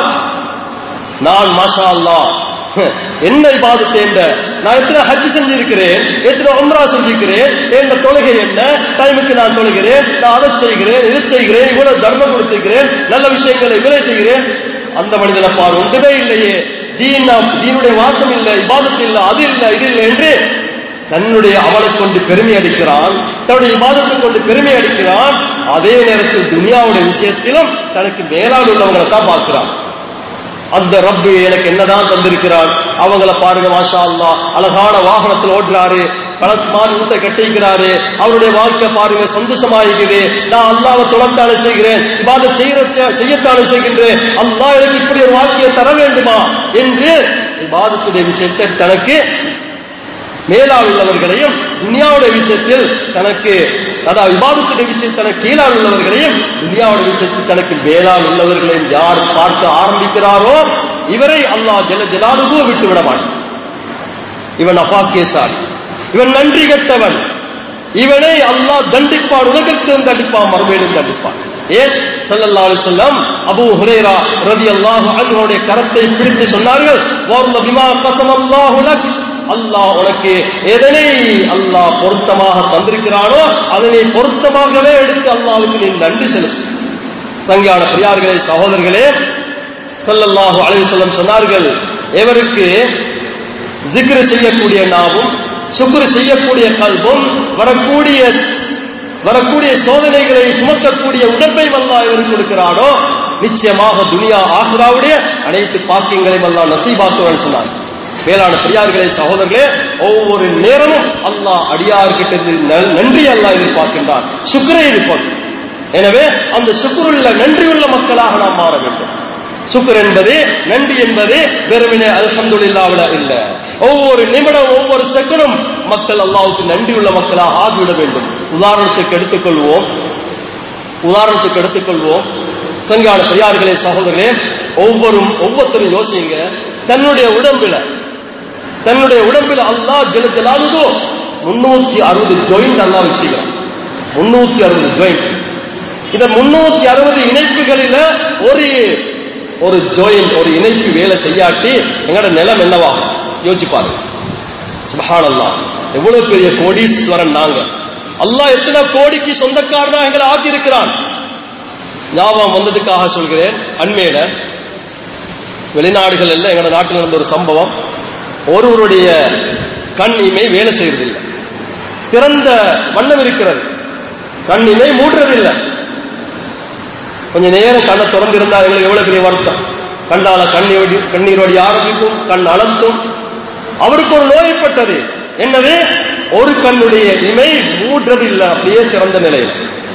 நான் மாஷா அல்லாஹ் என்ன இபாதத்தை என்ற நான் எத்தனை ஹஜ் செஞ்சிருக்கிறேன் எத்தனை உம்ரா செஞ்சிருக்கிறேன் என்ற தொழுகை என்ன டைமுக்கு நான் தொழுகிறேன் நான் அதை செய்கிறேன் இதை செய்கிறேன் இவ்வளவு தர்மம் கொடுத்திருக்கிறேன் நல்ல விஷயங்களை இவரை செய்கிறேன் அந்த மனிதனை பார் ஒன்றுமே இல்லையே தீன் தீனுடைய வாசம் இல்லை இபாதத்து இல்லை அது இல்லை இது இல்லை என்று தன்னுடைய அவளை கொண்டு பெருமை அடிக்கிறான் தன்னுடைய இபாதத்தை கொண்டு பெருமை அடிக்கிறான் அதே நேரத்தில் துனியாவுடைய விஷயத்திலும் தனக்கு மேலால் உள்ளவங்களை தான் பார்க்கிறான் அந்த ரப்பு எனக்கு என்னதான் தந்திருக்கிறான் அவங்கள பாருங்க மாஷா அல்லா அழகான வாகனத்தில் ஓட்டுறாரு பலத்மான் வீட்டை கட்டிக்கிறாரு அவருடைய வாழ்க்கை பாருங்க சந்தோஷமாயிருக்குது நான் அல்லாவை தொடர்ந்தாலே செய்கிறேன் இவாத செய்யற செய்யத்தானே செய்கின்றேன் அல்லாஹ் எனக்கு இப்படி ஒரு வாழ்க்கையை தர வேண்டுமா என்று இபாதத்துடைய விஷயத்தை தனக்கு மேலாள் உள்ளவர்களையும் துனியாவுடைய விஷயத்தில் தனக்கு அதாவது விவாதத்துடைய விஷயம் தனக்கு கீழால் உள்ளவர்களையும் துனியாவுடைய விஷயத்தில் தனக்கு மேலால் உள்ளவர்களையும் யார் பார்க்க ஆரம்பிக்கிறாரோ இவரை அல்லாஹ் ஜல ஜலாலுகோ விட்டு விட மாட்டான் இவன் அபாக்கியசாலி இவன் நன்றி கெட்டவன் இவனை அல்லாஹ் தண்டிப்பான் உலகத்திலும் தண்டிப்பான் மறுமையிலும் தண்டிப்பான் ஏன் ஸல்லல்லாஹு அலைஹி வஸல்லம் அபூ ஹுரைரா ரலியல்லாஹு அன்ஹுடைய கரத்தை பிடித்து சொன்னார்கள் வர்ல பிமா கஸமல்லாஹு லக் அல்லாஹ் உனக்கு எதனை அல்லாஹ் பொருத்தமாக தந்திருக்கிறானோ அதனை பொருத்தமாகவே எடுத்து அல்லாஹ்வுக்கு நீ நன்றி செலுத்து சங்கியான பிரியார்களே சகோதரர்களே ஸல்லல்லாஹு அலைஹி வஸல்லம் சொன்னார்கள் எவருக்கு திக்ரு செய்யக்கூடிய நாவும் சுக்ரு செய்யக்கூடிய கல்பும் வரக்கூடிய வரக்கூடிய சோதனைகளை சுமக்கக்கூடிய உடம்பை அல்லாஹ் இவருக்கு கொடுக்கிறானோ நிச்சயமாக துனியா ஆசுராவுடைய அனைத்து பாக்கியங்களையும் அல்லாஹ் நசீபாக்குவன் சொன்னார் மேலான பெரியார்களே சகோதரர்களே ஒவ்வொரு நேரமும் அல்லாஹ் அடியார்கிட்ட நன்றி அல்லாஹ் எதிர்பார்க்கின்றான் சுக்கரை எதிர்பார்க்கும் எனவே அந்த சுக்குருள்ள நன்றியுள்ள மக்களாக நாம் மாற வேண்டும் சுக்குர் என்பது நன்றி என்பது வெறுமனே அல்ஹம்துலில்லாவில இல்ல ஒவ்வொரு நிமிடம் ஒவ்வொரு செகண்டும் மக்கள் அல்லாவுக்கு நன்றியுள்ள மக்களாக ஆகிவிட வேண்டும் உதாரணத்துக்கு எடுத்துக்கொள்வோம் உதாரணத்துக்கு எடுத்துக்கொள்வோம் சங்கான பெரியார்களே சகோதரர்களே ஒவ்வொரு ஒவ்வொருத்தரும் யோசிங்க தன்னுடைய உடம்புல தன்னுடைய உடம்பில் அல்லாஹ் ஜல ஜலாலுதோ முன்னூத்தி அறுபது ஜாயிண்ட் அல்லாஹ் வச்சுக்கிறான் முன்னூத்தி அறுபது ஜாயிண்ட் இந்த முன்னூத்தி அறுபது இணைப்புகளில ஒரு ஒரு ஜாயிண்ட் ஒரு இணைப்பு வேலை செய்யாட்டி எங்களோட நிலம் என்னவாகும் யோசிச்சு பாருங்க சுபஹானல்லாஹ் எவ்வளவு பெரிய கோடீஸ்வரன் நாங்க அல்லாஹ் எத்தனை கோடிக்கு சொந்தக்காரனா எங்களை ஆக்கி இருக்கிறான் ஞாபகம் வந்ததுக்காக சொல்கிறேன் அண்மையில வெளிநாடுகள் எல்லாம் எங்களோட நாட்டில் நடந்த ஒரு சம்பவம் ஒருவருடைய கண் இமை வேலை செய்யறதில்லை திறந்த வண்ணம் இருக்கிறது கண் இமை மூடுறதில்லை கொஞ்ச நேரம் கண்ணை திறந்திருந்தா எங்களுக்கு எவ்வளவு பெரிய வருத்தம் கண்ணால கண்ணீர் கண்ணீரோடி ஆரம்பிக்கும் கண் அழுத்தும் அவருக்கு ஒரு நோய்ப்பட்டது என்னது ஒரு கண்ணுடைய இமை மூடுறதில்லை அப்படியே திறந்த நிலையில்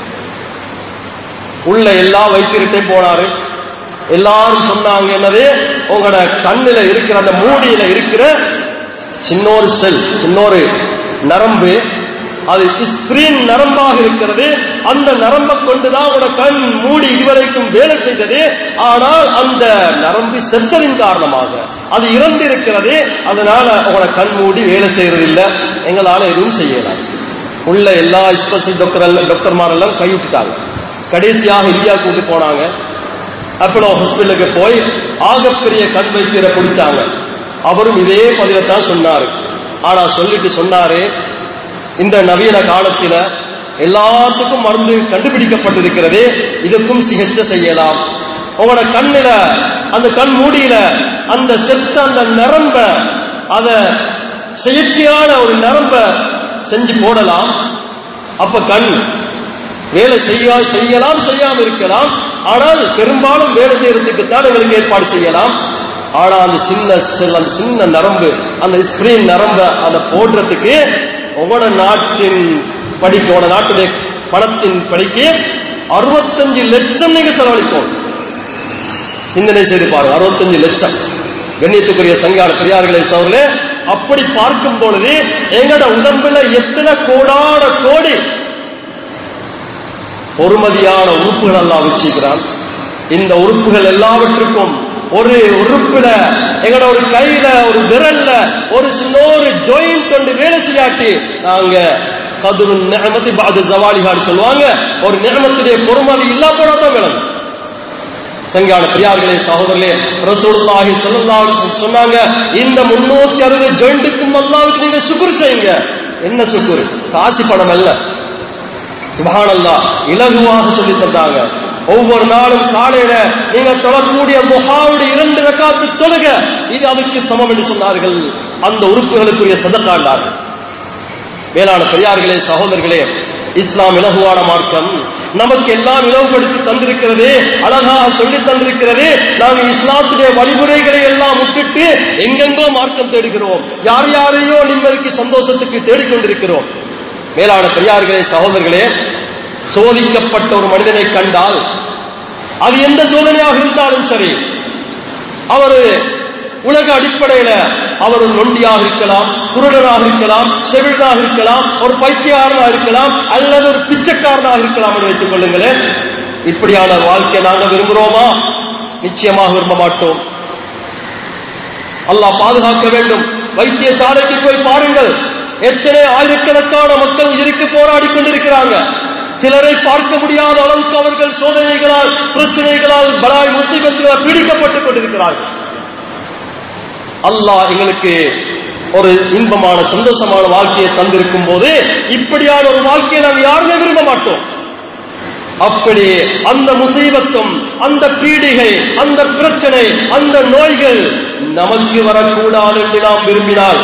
உள்ள எல்லா வைத்தியர்கிட்டையும் போனாரு எல்லாரும் சொன்னாங்க என்னது உங்களோட கண்ணுல இருக்கிற அந்த மூடியில இருக்கிற சின்னொரு செல் சின்னொரு நரம்பு அது ஸ்கிரீன் நரம்பாக இருக்கிறது அந்த நரம்பை கொண்டுதான் உங்களோட கண் மூடி இதுவரைக்கும் வேலை செய்தது ஆனால் அந்த நரம்பு செத்தலின் காரணமாக அது இறந்து இருக்கிறது அதனால உங்களோட கண் மூடி வேலை செய்யறதில்லை எங்களால எதுவும் செய்யலாம் உள்ள எல்லா ஸ்பெஷல் டாக்டர் டாக்டர்மாரெல்லாம் கைவிட்டுட்டாங்க கடைசியாக இந்தியா கூட்டு போனாங்க அப்பலோ ஹாஸ்பிட்டலுக்கு போய் ஆகப்பெரிய கண் வைத்தியரை பிடிச்சாங்க அவரும் இதே பதிலத்தான் சொன்னாரு ஆனா சொல்லிட்டு சொன்னாரு இந்த நவீன காலத்துல எல்லாத்துக்கும் மருந்து கண்டுபிடிக்கப்பட்டிருக்கிறது இதுக்கும் சிகிச்சை செய்யலாம் உங்களோட கண்ணில அந்த கண் மூடியில அந்த செத்த அந்த நரம்ப அத செயற்கையான ஒரு நரம்ப செஞ்சு போடலாம் அப்ப கண் வேலை செய்ய செய்யலாம் செய்யாம இருக்கலாம் ஆனால் பெரும்பாலும் வேலை செய்யறதுக்கு தான் எங்களுக்கு ஏற்பாடு செய்யலாம் ஆனா அந்த சின்ன செல் அந்த சின்ன நரம்பு அந்த ஸ்கிரீன் நரம்ப அதை போடுறதுக்கு உங்களோட நாட்டின் படிக்க உங்களோட நாட்டுடைய பணத்தின் படிக்கு அறுபத்தஞ்சு லட்சம் நீங்க செலவழிக்கும் சிந்தனை செய்து பாருங்க அறுபத்தஞ்சு லட்சம் கண்ணியத்துக்குரிய சங்கான பெரியார்களே சோர்களே அப்படி பார்க்கும் பொழுது எங்கட உடம்புல எத்தனை கோடான கோடி பொறுமதியான உறுப்புகள் எல்லாம் வச்சிருக்கிறான் இந்த உறுப்புகள் எல்லாவற்றுக்கும் ஒரு உறுப்புல எங்கட ஒரு கையில ஒரு விரல்ல ஒரு சின்ன ஒரு ஜாயிண்ட் கொண்டு வேலை செய்யாட்டி நாங்க கதுரு நியமதி பாது ஜவாலிகான்னு சொல்லுவாங்க ஒரு நியமத்துடைய பொறுமதி இல்லா போனாதான் விளங்கும் சங்கான பிரியார்களே சகோதரர்களே ரசூலுல்லாஹி ஸல்லல்லாஹு அலைஹி வஸல்லம் சொன்னாங்க இந்த 360 ஜாயிண்ட்டுக்கும் அல்லாஹ்வுக்கு நீங்க சுக்ர் செய்யுங்க என்ன சுக்ர் காசு பணம் அல்ல சுபஹானல்லாஹ் இலகுவாக சொல்லி தந்தாங்க ஒவ்வொரு நாளும் காலையில நீங்க தொழக்கூடிய முகாவுடைய இரண்டு ரக்காத்து தொழுக இது அதுக்கு சமம் என்று சொன்னார்கள் அந்த உறுப்புகளுக்குரிய சதக்காண்டார்கள் மேலான பெரியார்களே சகோதரர்களே இஸ்லாம் இலகுவான மார்க்கம் நமக்கு எல்லாம் இலவுபடுத்தி தந்திருக்கிறது அழகாக சொல்லி தந்திருக்கிறது நாங்கள் இஸ்லாத்துடைய வழிமுறைகளை எல்லாம் விட்டுட்டு எங்கெங்கோ மார்க்கம் தேடுகிறோம் யார் யாரையோ நிம்மதிக்கு சந்தோஷத்துக்கு தேடிக்கொண்டிருக்கிறோம் மேலான பெரியார்களே சகோதரர்களே சோதிக்கப்பட்ட ஒரு மனிதனை கண்டால் அது எந்த சோதனையாக இருந்தாலும் சரி அவரு உலக அடிப்படையில அவர் ஒரு நொண்டியாக இருக்கலாம் குருடனாக இருக்கலாம் செவிழனாக இருக்கலாம் ஒரு பைத்தியக்காரனாக இருக்கலாம் அல்லது ஒரு பிச்சைக்காரனாக இருக்கலாம் என்று வைத்துக் கொள்ளுங்களேன் இப்படியான வாழ்க்கையை நாங்கள் விரும்புகிறோமா நிச்சயமாக விரும்ப மாட்டோம் அல்லாஹ் பாதுகாக்க வேண்டும் வைத்தியசாலைக்கு போய் பாருங்கள் எத்தனை ஆயிரக்கணக்கான மக்கள் உயிருக்கு போராடி கொண்டிருக்கிறாங்க சிலரை பார்க்க முடியாத அளவுக்கு அவர்கள் சோதனைகளால் பிரச்சனைகளால் பலாய் முசீபத்துகளால் பீடிக்கப்பட்டுக் கொண்டிருக்கிறார்கள் அல்லாஹ் எங்களுக்கு ஒரு இன்பமான சந்தோஷமான வாழ்க்கையை தந்திருக்கும் போது இப்படியான ஒரு வாழ்க்கையை நாம் யாருமே விரும்ப மாட்டோம் அப்படி அந்த முசீபத்தும் அந்த பீடிகை அந்த பிரச்சனை அந்த நோய்கள் நமக்கு வரக்கூடாது என்று நாம் விரும்பினால்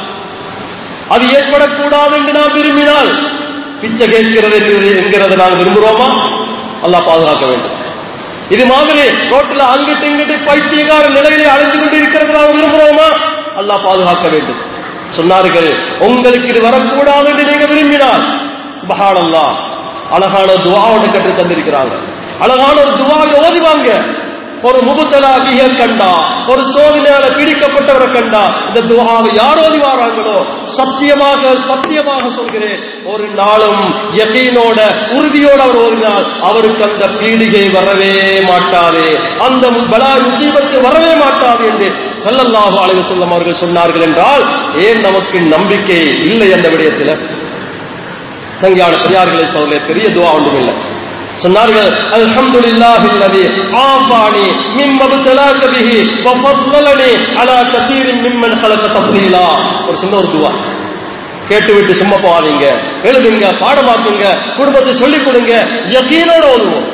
அது ஏற்படக்கூடாது என்று நாம் விரும்பினால் பிச்சை கேட்கிறது என்கிறது நாம் விரும்புகிறோமா அல்லாஹ் பாதுகாக்க வேண்டும் இது மாதிரி ரோட்டில் அங்கிட்டு இங்கிட்டு பைத்தியக்கார நிலையிலே அழைந்து கொண்டிருக்கிறது நாம் விரும்புகிறோமா அல்லாஹ் பாதுகாக்க வேண்டும் சொன்னார்கள் உங்களுக்கு இது வரக்கூடாது என்று நீங்க விரும்பினால் சுபஹானல்லா அழகான துவாவோட கற்று தந்திருக்கிறாங்க அழகான ஒரு துவாவை ஓதிவாங்க ஒரு முபுத்தலாகிய கண்டா ஒரு சோதனையால பிடிக்கப்பட்டவரை கண்டா இந்த துவாவை யார் ஓதி வாராங்களோ சத்தியமாக சத்தியமாக சொல்கிறேன் ஒரு நாளும் யகீனோட உறுதியோட அவர் ஓதினால் அவருக்கு அந்த பீடிகை வரவே மாட்டாது அந்த பலா முசீபத்து வரவே மாட்டாது என்று சல்லல்லாஹு அலைஹி வஸல்லம் அவர்கள் சொன்னார்கள் என்றால் ஏன் நமக்கு நம்பிக்கை இல்லை அந்த விடயத்தில் சங்கியான பெரியார்களை சொல்ல பெரிய துவா ஒன்றும் இல்லை சொன்னார்கள் அல்ஹம்துலில்லாஹி அல்லதி ஆஃபானி மிம்ம பதலாக பிஹி வ ஃபضلனி அலா கதீரின் மிம்மன் خلق தஃலீலா ஒரு சின்ன ஒரு துவா கேட்டு விட்டு சும்மா போகாதீங்க எழுதுங்க பாடமாக்குங்க குடும்பத்தை சொல்லிக் கொடுங்க யகீனோட ஓதுவோம்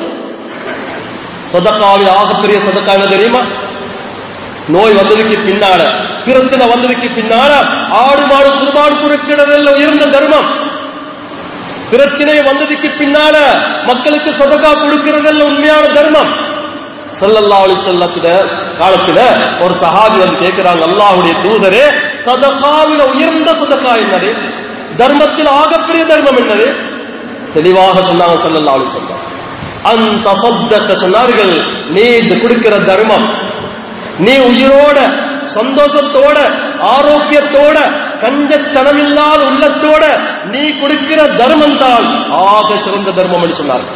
சதக்காவில் ஆகப்பெரிய சதக்கா என்ன தெரியுமா நோய் வந்ததுக்கு பின்னால பிரச்சனை வந்ததுக்கு பின்னால ஆடு மாடு குருபாடு குறுக்கிடவில் உயர்ந்த தர்மம் பிரச்சனை வந்ததுக்கு பின்னால மக்களுக்கு சதகா கொடுக்கிறதல்ல உண்மையான தர்மம் சல்லல்லா அலி சொல்லத்துல காலத்துல ஒரு சஹாபி வந்து கேட்கிறாங்க அல்லாஹுடைய தூதரே சதகாவில உயர்ந்த சதகா என்னது தர்மத்தில் ஆகப்பெரிய தர்மம் என்னது தெளிவாக சொன்னாங்க சல்லல்லா அலி சொல்ல அந்த சப்தத்தை சொன்னார்கள் நீ இது கொடுக்கிற தர்மம் நீ உயிரோட சந்தோஷத்தோட ஆரோக்கியத்தோட கஞ்சத்தனமில்லாத உள்ளத்தோட நீ கொடுக்கிற தர்மம் தான் ஆக சிறந்த தர்மம் என்று சொன்னார்கள்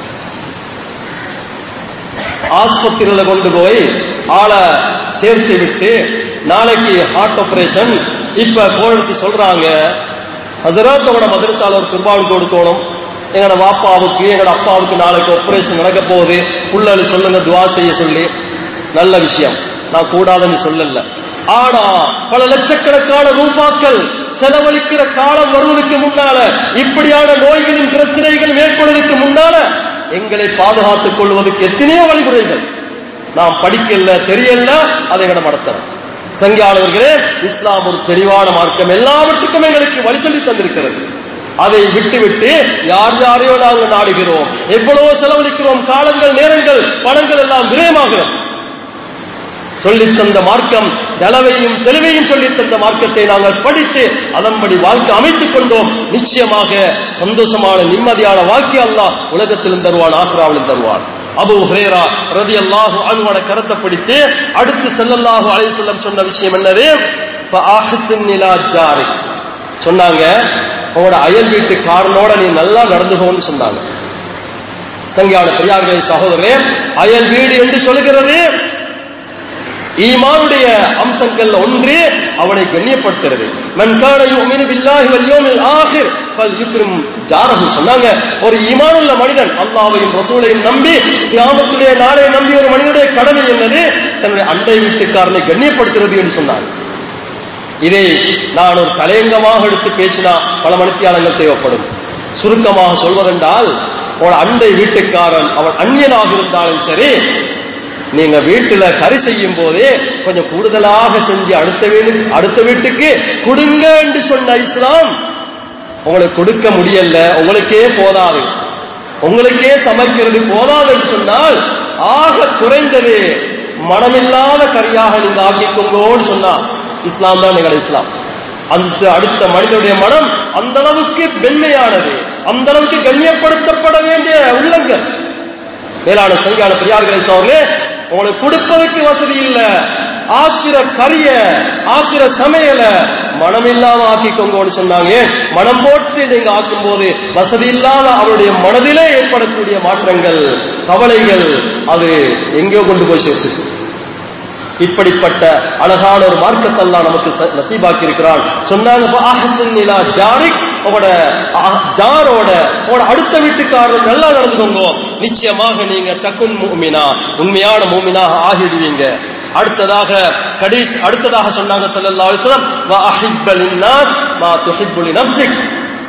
ஆஸ்பத்திரியில கொண்டு போய் ஆளை சேர்த்து விட்டு நாளைக்கு ஹார்ட் ஆபரேஷன் இப்ப கோழத்தி சொல்றாங்க ஹசரத்தோட மதுரத்தால ஒரு குர்பான் கொடுக்கணும் எங்களோட வாப்பாவுக்கு எங்களோட அப்பாவுக்கு நாளைக்கு ஆபரேஷன் நடக்க போகுது புள்ளலு சொல்லுங்க துவா செய்ய சொல்லி நல்ல விஷயம் நான் கூடாதுன்னு சொல்லல ஆனா பல லட்சக்கணக்கான ரூபாக்கள் செலவழிக்கிற காலம் வருவதற்கு முன்னால இப்படியான நோய்களின் பிரச்சனைகள் ஏற்படுவதற்கு முன்னால எங்களை பாதுகாத்துக் கொள்வதற்கு எத்தனையோ வழிமுறைகள் நாம் படிக்கல தெரியல அதை எங்களை நடத்தணும் சங்கியாளர்களே இஸ்லாம் ஒரு தெளிவான மார்க்கம் எல்லாவற்றுக்கும் எங்களுக்கு வழி சொல்லி தந்திருக்கிறது அதை விட்டுவிட்டு யார் யாரையோ நாங்கள் நாடுகிறோம் எவ்வளவோ செலவழிக்கிறோம் காலங்கள் நேரங்கள் பணங்கள் எல்லாம் விரயமாகிறோம் சொல்லித் தந்த மார்க்கம் நலவையும் தெளிவையும் சொல்லித் தந்த மார்க்கத்தை நாங்கள் படித்து அதன்படி வாழ்க்கை அமைத்துக் கொண்டோம் நிச்சயமாக சந்தோஷமான நிம்மதியான வாழ்க்கை அல்லாஹ் உலகத்திலும் தருவான் ஆக்ராவிலும் தருவான் அபு ஹுரேரா ரதி அல்லாஹு அனுவோட கருத்தை பிடித்து அடுத்து செல்லல்லாஹு அலைஹிஸ்ஸலாம் சொன்ன விஷயம் என்னது ஃபஅஹ்சின் இலா ஜாரிக் சொன்னாங்க உங்களோட அயல் வீட்டுக்காரனோட நீ நல்லா நடந்துகோன்னு சொன்னாங்க சங்கியான பெரியார்களே சகோதரரே அயல் வீடு என்று சொல்லுகிறது ஈமானுடைய அம்சங்கள் ஒன்று அவனை கண்ணியப்படுத்துறது மன் கான யுமினு பில்லாஹி வல் யௌமில் ஆகிர் ஃபல் யுக்ரிம் ஜாரஹு சொன்னாங்க ஒரு ஈமானுள்ள மனிதன் அல்லாஹ்வையும் ரசூலையும் நம்பி கியாமத்துடைய நாளை நம்பி ஒரு மனிதனுடைய கடமை என்னது தன்னுடைய அண்டை வீட்டுக்காரனை கண்ணியப்படுத்துறது என்று சொன்னாங்க இதை நான் ஒரு தலையங்கமாக எடுத்து பேசினா பல மணித்தியாலங்கள் தேவைப்படும் சுருக்கமாக சொல்வதென்றால் ஒரு அண்டை வீட்டுக்காரன் அவன் அந்நியனாக இருந்தாலும் சரி நீங்க வீட்டுல கறி செய்யும் போதே கொஞ்சம் கூடுதலாக செஞ்சு அடுத்த வீடு அடுத்த வீட்டுக்கு கொடுங்க என்று சொன்ன இஸ்லாம் உங்களுக்கு கொடுக்க முடியல உங்களுக்கே போதாது உங்களுக்கே சமைக்கிறது போதாது என்று சொன்னால் ஆக குறைந்தது மனமில்லாத கறியாக நீங்க ஆக்கிக்கோங்கன்னு சொன்னா இஸ்லாம் தான் எங்கள் இஸ்லாம் அந்த அடுத்த மனிதனுடைய மனம் அந்த அளவுக்கு மென்மையானது அந்த அளவுக்கு கண்ணியப்படுத்தப்பட வேண்டிய உள்ளங்கள் மேலான சங்கியான பெரியார்களை சோழர்களே உங்களுக்கு கொடுப்பதற்கு வசதி இல்ல ஆக்கிர கரிய ஆக்கிர சமையல மனம் இல்லாம ஆக்கிக்கோங்கன்னு சொன்னாங்க மனம் போட்டு நீங்க ஆக்கும் போது வசதி இல்லாத அவருடைய மனதிலே ஏற்படக்கூடிய மாற்றங்கள் கவலைகள் அது எங்கேயோ கொண்டு போய் சேர்த்து இப்படிப்பட்ட அழகான ஒரு மார்க்கத்தெல்லாம் நமக்கு ச- நசீபாக்கி இருக்கிறான் சொன்னாங்க "ஃப அஹ்சின் இலா ஜாரிக் உங்களோட அஹ், ஜாரோட உங்களோட அடுத்த வீட்டுக்காரர் நல்லா நடந்துக்கோங்க நிச்சயமாக நீங்க தக்குன் மூமினா உண்மையான மூமினாக ஆகிடுவீங்க அடுத்ததாக கடைசி அடுத்ததாக சொன்னாங்க ஸல்லல்லாஹு அலைஹி வஸல்லம் வ அஹிப்ப லின்னாஸ் மா துஹிப்பு லினஃப்ஸிக்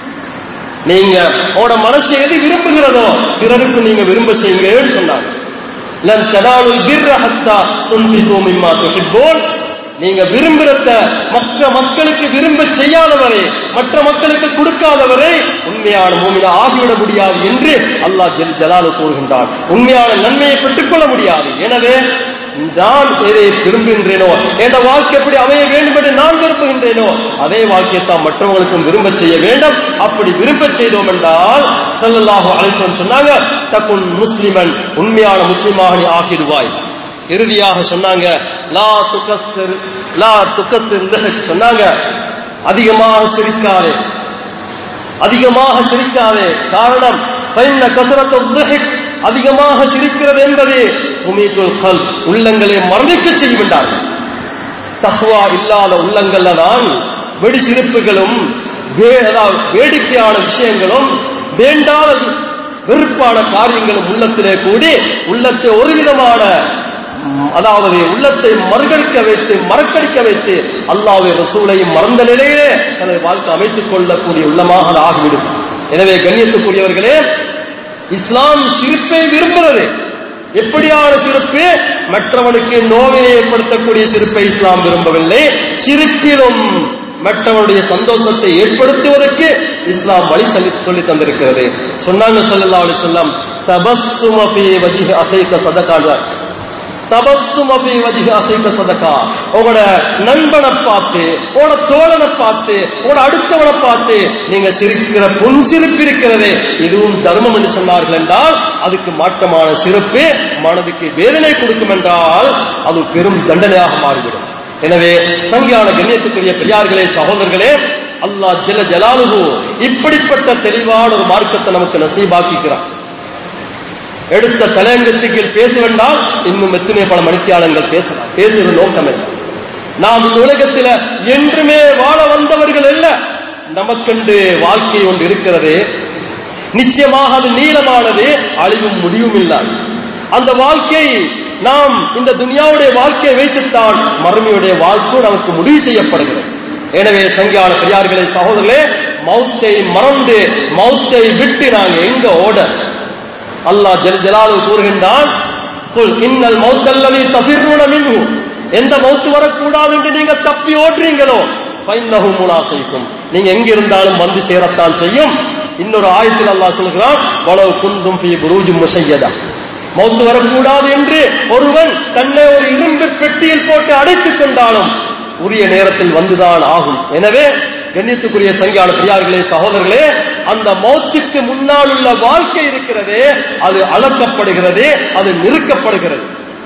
நீங்க உங்களோட மனசு எது விரும்புகிறதோ பிறருக்கு நீங்க விரும்ப செய்யுங்கன்னு சொன்னாங்க லன் தனாலுல் பிர்ர ஹத்தா துன்ஃபிகு மிம்மா துஹிப்பூன் நீங்க விரும்புறத மற்ற மக்களுக்கு விரும்ப செய்யாதவரை மற்ற மக்களுக்கு கொடுக்காதவரை உண்மையான மூமினா ஆகிவிட முடியாது என்று அல்லாஹ் ஜல் ஜலாலு கூறுகின்றான் உண்மையான நன்மையை பெற்றுக்கொள்ள முடியாது எனவே நான் எதை விரும்புகின்றேனோ என்ற வாழ்க்கை எப்படி அமைய வேண்டும் என்று நான் விரும்புகின்றேனோ அதே வாழ்க்கையைத்தான் மற்றவங்களுக்கும் விரும்ப செய்ய வேண்டும் அப்படி விரும்ப செய்தோம் என்றால் ஸல்லல்லாஹு அலைஹி வஸல்லம் சொன்னாங்க தகுன் முஸ்லிமன் உண்மையான முஸ்லிமாக நீ ஆகிடுவாய் இறுதியாக சொன்னாங்க லா துகஸ்ஸிர் லா துகஸ்ஸிர் லிஹக் சொன்னாங்க அதிகமாக சிரிக்காதே அதிகமாக சிரிக்காதே காரணம் பைன்ன கசரத்து லிஹக் அதிகமாக சிரிக்கிறது என்பது உமீதுல் கல் உள்ளங்களை மரணிக்க செய்கின்றார்கள் தஹ்வா இல்லாத உள்ளங்கள்ல தான் வெடி சிரிப்புகளும் வே- அதாவது வேடிக்கையான விஷயங்களும் வேண்டாத வெறுப்பான காரியங்களும் உள்ளத்திலே கூடி உள்ளத்தை ஒரு விதமான ம், அதாவது உள்ளத்தை மறுகடிக்க வைத்து மறக்கடிக்க வைத்து அல்லாஹ்வை ரசூலையும் மறந்த நிலையிலே தனது வாழ்க்கை அமைத்துக் கொள்ளக்கூடிய உள்ளமாக அது ஆகிவிடும் எனவே கண்ணியத்துக்குரியவர்களே இஸ்லாம் சிரிப்பை விரும்புகிறது எப்படியான சிரிப்பு மற்றவனுக்கு நோவினை ஏற்படுத்தக்கூடிய சிரிப்பை இஸ்லாம் விரும்பவில்லை சிரிப்பிலும் மற்றவனுடைய சந்தோஷத்தை ஏற்படுத்துவதற்கு இஸ்லாம் வழி சொல்லி சொல்லி தந்திருக்கிறது சொன்னாங்க ஸல்லல்லாஹு அலைஹி வஸல்லம் தபஸ்ஸும ஃபீ வஜ்ஹி அஹீக சதகான்றார் தபஸ்ஸும ஃபீ வஜ்ஹி அஹீக சதகா உங்களோட நண்பனை பார்த்து உங்களோட தோழனை பார்த்து உங்களோட அடுத்தவனை பார்த்து நீங்க சிரிக்கிற புன் சிரிப்பு இருக்கிறதே இதுவும் தர்மம் என்று சொன்னார்கள் என்றால் அதுக்கு மாற்றமான சிரிப்பு மனதுக்கு வேதனை கொடுக்கும் என்றால் அது பெரும் தண்டனையாக மாறிவிடும் எனவே சங்கியான கண்ணியத்துக்குரிய பெரியார்களே சகோதரர்களே அல்லாஹ் ஜல ஜலாலுகு இப்படிப்பட்ட தெளிவான ஒரு மார்க்கத்தை நமக்கு நசீபாக்கிக்கிறான் எடுத்த தலையங்கத்துக்கு பேச வேண்டாம் இன்னும் எத்தனை பல மணித்தியாளங்கள் பேசலாம் பேசுகிற நோக்கம் என்ன நாம் இந்த உலகத்தில் என்றுமே வாழ வந்தவர்கள் அல்ல நமக்கென்று வாழ்க்கை ஒன்று இருக்கிறது நிச்சயமாக அது நீளமானது அழிவும் முடிவும் இல்லாது அந்த வாழ்க்கை நாம் இந்த துனியாவுடைய வாழ்க்கையை வைத்துத்தான் மறுமையுடைய வாழ்க்கை நமக்கு முடிவு செய்யப்படுகிறது எனவே சங்கியான பெரியார்களே சகோதரர்களே மௌத்தை மறந்து மௌத்தை விட்டு நாங்க எங்க ஓட அல்லாஹ் ஜல் ஜலாலு கூறுகின்றான் குல் இன்னல் மௌத்தல்லதி தஃபிர்ருன மின்ஹு எந்த மௌத்து வரக்கூடாது என்று நீங்க தப்பி ஓடுறீங்களோ ஃபைன்னஹு முலாசைக்கும் நீங்க எங்க இருந்தாலும் வந்து சேரத்தான் செய்யும் இன்னொரு ஆயத்தில் அல்லாஹ் சொல்கிறான் வலவு குந்தும் ஃபீ புரூஜும் முஷையதா மௌத்து வரக்கூடாது என்று ஒருவன் தன்னை ஒரு இரும்பு பெட்டியில் போட்டு அடைத்துக் கொண்டாலும் உரிய நேரத்தில் வந்துதான் ஆகும் எனவே கண்ணியத்துக்குரிய சங்கியான பெரியார்களே சகோதரர்களே அந்த மௌத்துக்கு முன்னால் உள்ள வாழ்க்கை இருக்கிறதே அது அளக்கப்படுகிறது அது நிறுக்கப்படுகிறது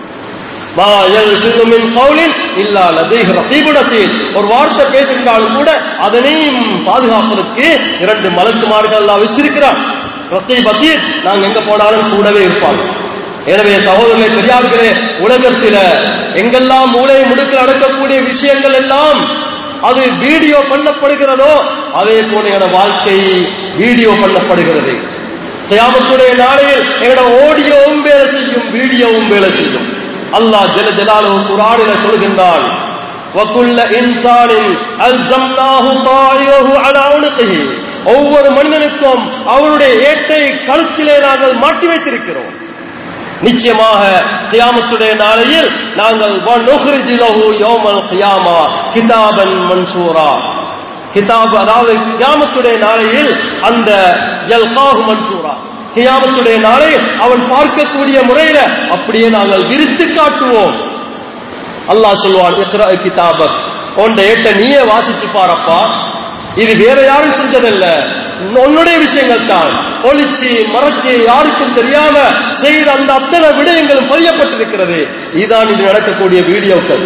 மா யல்ஃபிது மின் கௌலின் இல்லா லதைஹி ரகீபுன் அதீத். ஒரு வார்த்தை பேசுகின்றாலும் கூட அதனையும் பாதுகாப்பதற்கு இரண்டு மலக்குமார்கள் எல்லாம் வச்சிருக்கிறார் ரகீப் அதீத் நாங்க எங்க போனாலும் கூடவே இருப்பாங்க எனவே சகோதரர்களே பெரியார்களே உலகத்தில எங்கெல்லாம் மூளை முடுக்கில் நடக்கக்கூடிய விஷயங்கள் எல்லாம் அது வீடியோ பண்ணப்படுகிறதோ அதே போல என வாழ்க்கை வீடியோ பண்ணப்படுகிறது கியாமத்துடைய நாளையில் எங்களோட ஆடியோவும் வேலை செய்யும் வீடியோவும் வேலை செய்யும் அல்லாஹ் ஜல ஜலாலுஹு குர்ஆனில சொல்கின்றான் وَكُلَّ إِنسَانٍ أَلْزَمْنَاهُ طَائِرَهُ عَلَى عُنُقِهِ ஒவ்வொரு மனிதனுக்கும் அவருடைய ஏட்டை கழுத்திலே நாங்கள் மாட்டி வைத்திருக்கிறோம் நிச்சயமாக கியாமத்துடைய நாளையில் நாங்கள் வநுஹ்ரிஜு லஹு யௌமல் கியாமா கிதாபன் மன்சூரா கிதாப் அதாவது கியாமத்துடைய நாளையில் அந்த யல்காஹு மன்சூரா கியாமத்துடைய நாளை அவன் பார்க்கக்கூடிய முறையில அப்படியே நாங்கள் விரித்து காட்டுவோம் அல்லாஹ் சொல்வான் இக்ரா கிதாபக் உன்ட ஏட்ட நீயே வாசிச்சு பாரப்பா இது வேற யாரும் செஞ்சதல்ல உன்னுடைய விஷயங்கள் தான் ஒளிச்சு மறைச்சு யாருக்கும் தெரியாம செய்த அந்த அத்தனை விடயங்களும் பதியப்பட்டிருக்கிறது இதுதான் இது நடக்கக்கூடிய வீடியோக்கள்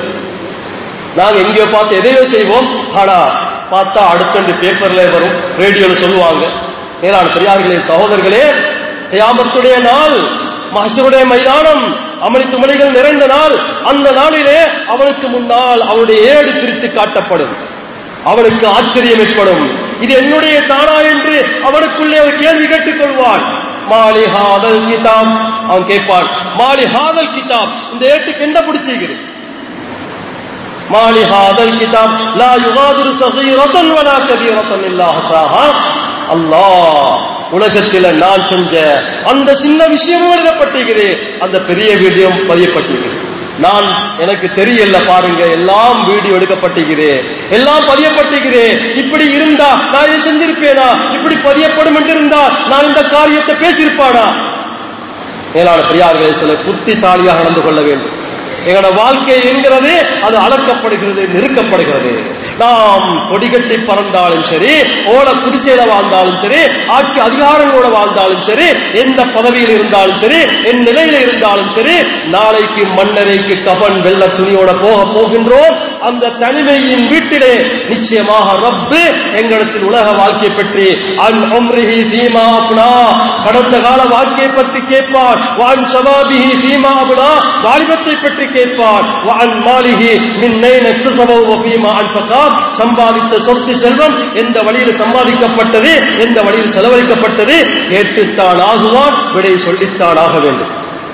நாங்க எங்கேயோ பார்த்து எதையோ செய்வோம் ஆனா பார்த்தா அடுத்த பேப்பர்ல வரும் ரேடியோல சொல்லுவாங்க மேலான பெரியார்களே சகோதரர்களே கியாமத்துடைய நாள் மஹ்ஷருடைய மைதானம் அமளி துமளிகள் நிறைந்த நாள் அந்த நாளிலே அவனுக்கு முன்னால் அவனுடைய ஏடு பிரித்து காட்டப்படும் அவனுக்கு ஆச்சரியம் ஏற்படும் இது என்னுடைய தானா என்று அவனுக்குள்ளே ஒரு கேள்வி கேட்டுக் கொள்வான் மாலி ஹாதல் கிதாப் அவன் கேட்பான் மாலி ஹாதல் கிதாப் இந்த ஏட்டுக்கு என்ன பிடிச்சிருக்குது மாலி ஹாதல் கிதாப் லா யுகாதிரு சகீரத்தன் வலா கபீரத்தன் இல்லா ஹசாஹா அல்லாஹ் உலகத்தில் நான் செஞ்ச அந்த சின்ன விஷயமும் எழுதப்பட்டிருக்குது அந்த பெரிய வீடியோ பதியப்பட்டிருக்குது நான் எனக்கு தெரியல பாருங்க எல்லாம் வீடியோ எடுக்கப்பட்டிருக்குது எல்லாம் பதியப்பட்டிருக்குது இப்படி இருந்தா நான் இதை செஞ்சிருப்பேனா இப்படி பதியப்படும் என்று இருந்தா நான் இந்த காரியத்தை பேசியிருப்பானா மேலான பெரியார்களே சில புத்திசாலியாக நடந்து கொள்ள வேண்டும் எங்களோட வாழ்க்கை என்கிறது அது அளக்கப்படுகிறது நிறுக்கப்படுகிறது நாம் கொடிகட்டி பறந்தாலும் சரி ஓட குடிசையில வாழ்ந்தாலும் சரி ஆட்சி அதிகாரங்களோட வாழ்ந்தாலும் சரி எந்த பதவியில் இருந்தாலும் சரி என் நிலையில இருந்தாலும் சரி நாளைக்கு மன்னரைக்கு கபன் வெள்ள துணியோட போக போகின்றோம் அந்த தனிமையின் வீட்டிலே நிச்சயமாக ரப்பு எங்களிடத்தில் உலக வாழ்க்கை பற்றி அன் உம்ரிஹி ஃபீமா அப்னா கடந்த கால வாழ்க்கையை பற்றி கேட்பான் வான் சபாபிஹி ஃபீமா அப்னா வாலிபத்தை பற்றி கேட்பான் வான் மாலிஹி மின் நைன இக்தசபஹு வ ஃபீமா அன்ஃபகா சம்பாதித்த சொத்து செல்வம் எந்த வழியில் சம்பாதிக்கப்பட்டது எந்த வழியில் செலவழிக்கப்பட்டது கேட்டுத்தான் ஆகுவான் விடை சொல்லித்தான் ஆக வேண்டும்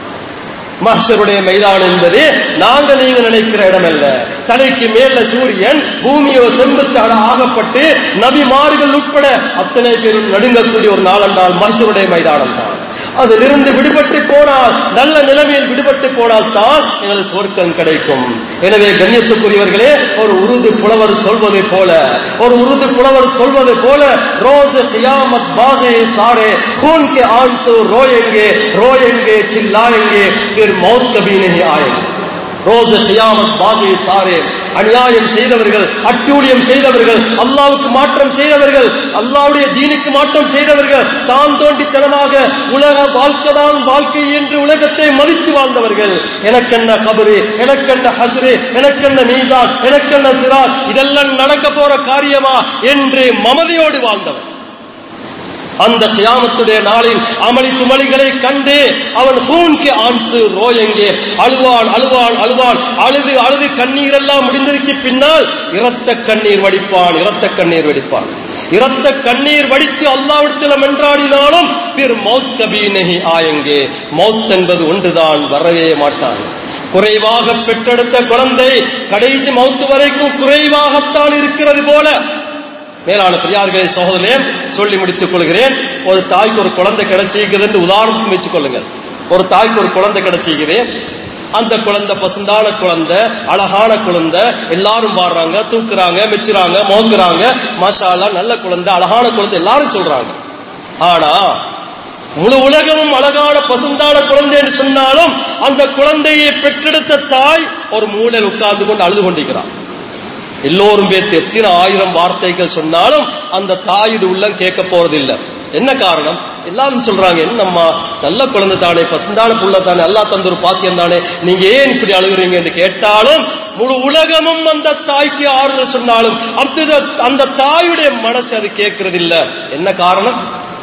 மஹ்ஷருடைய மைதானம் என்பது நாங்க நீங்க நினைக்கிற இடம் அல்ல தலைக்கு மேல சூரியன் பூமியோ செம்புத்தாட ஆகப்பட்டு நபிமார்கள் உட்பட அத்தனை பேரும் நடுங்கக்கூடிய ஒரு நாளென்றால் மஹ்ஷருடைய மைதானம் தான் அதிலிருந்து விடுபட்டு போனால் நல்ல நிலைமையில் விடுபட்டு போனால் தான் எங்களுக்கு சொர்க்கம் கிடைக்கும் எனவே கண்ணியத்துக்குரியவர்களே ஒரு உருது புலவர் சொல்வது போல ஒரு உருது புலவர் சொல்வது போல ரோஸ் கியாமத் பாகே சாரே खून के आन तो रोएंगे रोएंगे चिल्लाएंगे फिर मौत कभी नहीं आएगी ரோஸ் கியாமத் பாகே சாரே அநியாயம் செய்தவர்கள் அட்டூழியம் செய்தவர்கள் அல்லாவுக்கு மாற்றம் செய்தவர்கள் அல்லாவுடைய தீனுக்கு மாற்றம் செய்தவர்கள் தான் தோண்டித்தனமாக உலக வாழ்க்கைதான் வாழ்க்கை என்று உலகத்தை மதித்து வாழ்ந்தவர்கள் எனக்கென்ன கபரு எனக்கென்ன ஹசுரு எனக்கென்ன நீதான் எனக்கென்ன சிறார் இதெல்லாம் நடக்க போற காரியமா என்று மமதையோடு வாழ்ந்தவர் அந்த கியாமத்துடைய நாளில் அமளி துமளிகளை கண்டு அவன் ஹூன்கே ஆன்சு ரோயங்கே அழுவான் அழுவான் அழுவான் அழுது அழுது கண்ணீர் எல்லாம் முடிந்ததுக்கு பின்னால் இரத்த கண்ணீர் வடிப்பான் இரத்த கண்ணீர் வடிப்பான் இரத்த கண்ணீர் வடித்து அல்லாவிடத்தில் மன்றாடினாலும் பிற மௌத் கபி நஹி ஆயங்கே மௌத் என்பது ஒன்றுதான் வரவே மாட்டான் குறைவாக பெற்றெடுத்த குழந்தை கடைசி மௌத்து வரைக்கும் குறைவாகத்தான் இருக்கிறது போல மேலான பெரியார்களே சகோதரே சொல்லி முடித்துக் கொள்கிறேன் ஒரு தாய்க்கு ஒரு குழந்தை கிடைச்சிருக்குது என்று உதாரணத்துக்கு வச்சுக் கொள்ளுங்கள் ஒரு தாய்க்கு ஒரு குழந்தை கிடைச்சிருக்குது அந்த குழந்தை பசுந்தான குழந்தை அழகான குழந்தை எல்லாரும் பாடுறாங்க தூக்குறாங்க மெச்சுறாங்க மோக்குறாங்க மாஷா அல்லாஹ் நல்ல குழந்தை அழகான குழந்தை எல்லாரும் சொல்றாங்க ஆனா முழு உலகமும் அழகான பசுந்தான குழந்தை என்று சொன்னாலும் அந்த குழந்தையை பெற்றெடுத்த தாய் ஒரு மூலையில் உட்கார்ந்து கொண்டு அழுது கொண்டிருக்கிறார் எல்லோரும் பேர்த்து எத்தனை ஆயிரம் வார்த்தைகள் சொன்னாலும் அந்த தாயுடைய உள்ளம் கேட்க போறதில்லை என்ன காரணம் எல்லாரும் சொல்றாங்க என்னம்மா நல்ல குழந்தை தானே பசுந்தான புள்ள தானே அல்லா தந்த ஒரு பாக்கியம் தானே நீங்க ஏன் இப்படி அழுகுறீங்க என்று கேட்டாலும் முழு உலகமும் அந்த தாய்க்கு ஆறுதல் சொன்னாலும் அந்த அந்த தாயுடைய மனசு அது கேட்கறது இல்ல என்ன காரணம்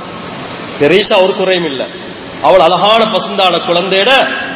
பெரிசா ஒரு குறையும் இல்ல அவள் அழகான பசுந்தான குழந்தையிட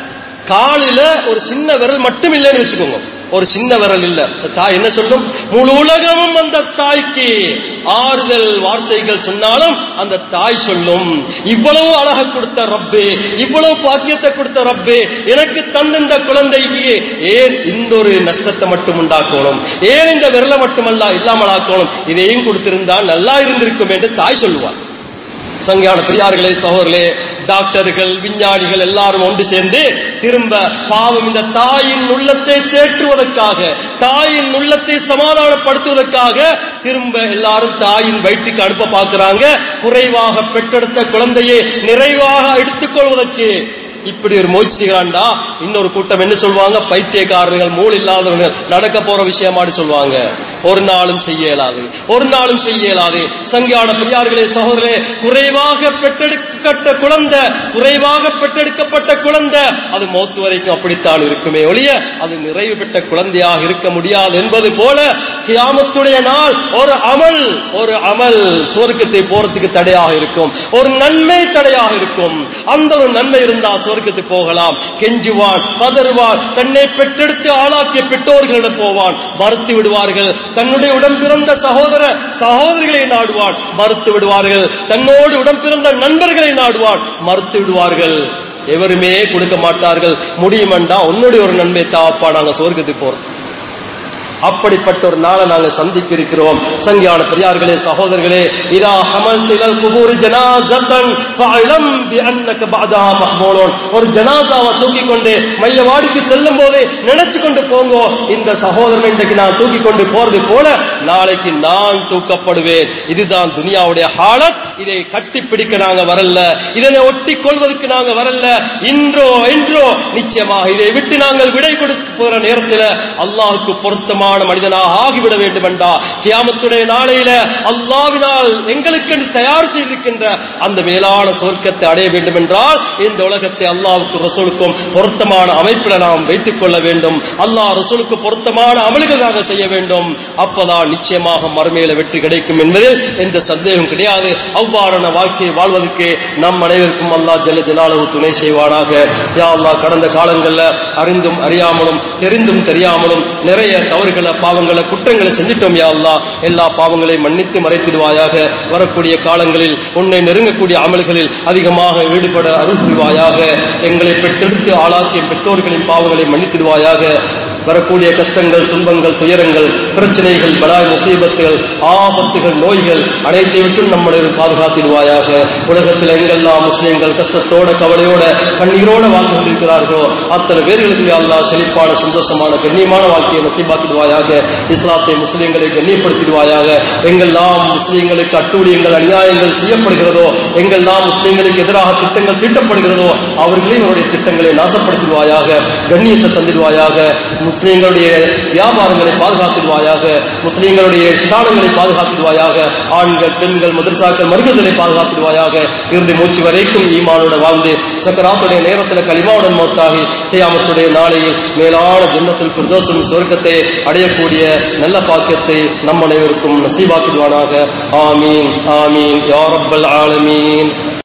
காலில ஒரு சின்ன விரல் மட்டும் இல்லைன்னு வச்சுக்கோங்க ஒரு சின்ன விரல் இல்ல தாய் என்ன சொல்லும் முழு உலகமும் அந்த தாய்க்கு ஆறுதல் வார்த்தைகள் சொன்னாலும் அந்த தாய் சொல்லும் இவ்வளவு அழக கொடுத்த ரப்பே இவ்வளவு பாக்கியத்தை கொடுத்த ரப்பே எனக்கு தந்த இந்த குழந்தைக்கு ஏன் இந்த ஒரு நஷ்டத்தை மட்டும் உண்டாக்கணும் ஏன் இந்த விரலை மட்டுமல்ல இல்லாமல் ஆக்கணும் இதையும் கொடுத்திருந்தா நல்லா இருந்திருக்கும் என்று தாய் சொல்லுவார் சங்கையான பெரியார்களே சகோதரர்களே டாக்டர்கள் விஞ்ஞானிகள் எல்லாரும் ஒன்று சேர்ந்து திரும்ப பாவம் இந்த தாயின் உள்ளத்தை தேற்றுவதற்காக தாயின் உள்ளத்தை சமாதானப்படுத்துவதற்காக திரும்ப எல்லாரும் தாயின் வயிற்றுக்கு அனுப்ப பார்க்கிறாங்க குறைவாக பெற்றெடுத்த குழந்தையை நிறைவாக எடுத்துக்கொள்வதற்கு இப்படி ஒரு முயற்சி செய்கிறான்டா இன்னொரு கூட்டம் என்ன சொல்லுவாங்க பைத்தியக்காரர்கள் மூள் இல்லாதவர்கள் நடக்க போற விஷயமாடி சொல்லுவாங்க ஒரு நாளும் செய்ய இயலாது ஒரு நாளும் செய்ய இயலாது சங்கியான பெரியார்களே சகோதரே குறைவாக பெற்றெடுக்கப்பட்ட குழந்தை குறைவாக பெற்றெடுக்கப்பட்ட குழந்தை அது மௌத்து வரைக்கும் அப்படித்தான் இருக்குமே ஒழிய அது நிறைவு பெற்ற குழந்தையாக இருக்க முடியாது என்பது போல கியாமத்துடைய நாள் ஒரு அமல் ஒரு அமல் சுவர்க்கத்தை போறதுக்கு தடையாக இருக்கும் ஒரு நன்மை தடையாக இருக்கும் அந்த ஒரு நன்மை இருந்தால் சுவர்க்கத்துக்கு போகலாம் கெஞ்சுவான் பதறுவான் தன்னை பெற்றெடுத்து ஆளாக்கிய பெற்றோர்களிடம் போவான் மறுத்து விடுவார்கள் தன்னுடைய உடன் பிறந்த சகோதர சகோதரிகளை நாடுவான் மறுத்து விடுவார்கள் தன்னோடு உடன் பிறந்த நண்பர்களை நாடுவான் மறுத்து விடுவார்கள் எவருமே கொடுக்க மாட்டார்கள் முடியுமெண்டா உன்னுடைய ஒரு நன்மை தாப்பா நாங்க சொர்க்கத்துக்கு போறோம் அப்படிப்பட்ட ஒரு நாளை நாங்க சந்திக்க இருக்கிறோம் சங்கியான பெரியார்களே சகோதரர்களே இதா ஹமல் திலல் குபூர் ஜனாசத்தன் ஃபஅலம் பிஅன்னக பஅதா மஹ்மூலூன் ஒரு ஜனாசாவை தூக்கி கொண்டு மையவாடிக்கு செல்லும் போது நினைச்சு கொண்டு போங்க இந்த சகோதரன் இன்றைக்கு நான் தூக்கி கொண்டு போறது போல நாளைக்கு நான் தூக்கப்படுவேன் இதுதான் துனியாவுடைய ஹாலத் இதை கட்டி பிடிக்க நாங்க வரல இதனை ஒட்டி கொள்வதற்கு நாங்க வரல இன்றோ இன்றோ நிச்சயமாக இதை விட்டு நாங்கள் விடை கொடுக்க போற நேரத்தில் அல்லாஹுக்கு பொருத்தமான மனிதனாக ஆகிவிட வேண்டும் என்றா கியாமத்துடைய நாளையில அல்லாவினால் எங்களுக்கு தயார் செய்திருக்கின்ற அந்த மேலான சொர்க்கத்தை அடைய வேண்டும் என்றால் இந்த உலகத்தை அல்லாவுக்கு ரசூலுக்கும் பொருத்தமான அமைப்பில் நாம் வைத்துக் கொள்ள வேண்டும் அல்லாஹ் ரசூலுக்கு பொருத்தமான அமல்கள் நாங்கள் செய்ய வேண்டும் அப்பதான் நிச்சயமாக மறுமையில வெற்றி கிடைக்கும் என்பதில் எந்த சந்தேகம் கிடையாது அவ்வாறான வாழ்க்கையை வாழ்வதற்கு நம் அனைவருக்கும் அல்லாஹ் ஜல்ல ஜலாலு துணை செய்வானாக யா அல்லாஹ் கடந்த காலங்கள்ல அறிந்தும் அறியாமலும் தெரிந்தும் தெரியாமலும் நிறைய தவறுகளை பாவங்களை குற்றங்களை செஞ்சிட்டோம் யா அல்லாஹ் எல்லா பாவங்களையும் மன்னித்து மறைத்திடுவாயாக வரக்கூடிய காலங்களில் உன்னை நெருங்கக்கூடிய அமல்களில் அதிகமாக ஈடுபட அருள் புரிவாயாக எங்களை பெற்றெடுத்து ஆளாக்கிய பெற்றோர்களின் பாவங்களை மன்னித்திடுவாயாக வரக்கூடிய கஷ்டங்கள் துன்பங்கள் துயரங்கள் பிரச்சனைகள் பலாய் முசீபத்துகள் ஆபத்துகள் நோய்கள் அனைத்தை விட்டும் நம்மளை பாதுகாத்திடுவாயாக உலகத்தில் எங்கெல்லாம் முஸ்லிம்கள் கஷ்டத்தோட கவலையோட கண்ணீரோட வாழ்ந்து கொண்டிருக்கிறார்களோ அத்தனை பேர்களுக்கு அல்லா செழிப்பான சந்தோஷமான கண்ணியமான வாழ்க்கையை நசீபாக்கிடுவாயாக இஸ்லாத்தை முஸ்லிம்களை கண்ணியப்படுத்திடுவாயாக எங்கெல்லாம் முஸ்லிம்களுக்கு அட்டூழியங்கள் அநியாயங்கள் செய்யப்படுகிறதோ எங்கெல்லாம் முஸ்லிம்களுக்கு எதிராக திட்டங்கள் தீட்டப்படுகிறதோ அவர்களையும் அவருடைய திட்டங்களை நாசப்படுத்திடுவாயாக கண்ணியத்தை தந்திடுவாயாக முஸ்லிம்களுடைய வியாபாரங்களை பாதுகாத்திடுவாயாக முஸ்லிம்களுடைய ஸ்தானங்களை பாதுகாத்திடுவாயாக ஆண்கள் பெண்கள் மதரசாக்கள் மருகதலை பாதுகாத்திடுவாயாக இறுதி மூச்சு வரைக்கும் ஈமானோட வாழ்ந்து சக்கராத்துடைய நேரத்தில் களிமாவுடன் மௌத்தாகி கியாமத்துடைய நாளையில் மேலான ஜன்னத்தில் பிரதோஷம் சொர்க்கத்தை அடையக்கூடிய நல்ல பாக்கியத்தை நம் அனைவருக்கும் நசீபாக்கிடுவானாக ஆமீன் ஆமீன் யா ரப்பல் ஆலமீன்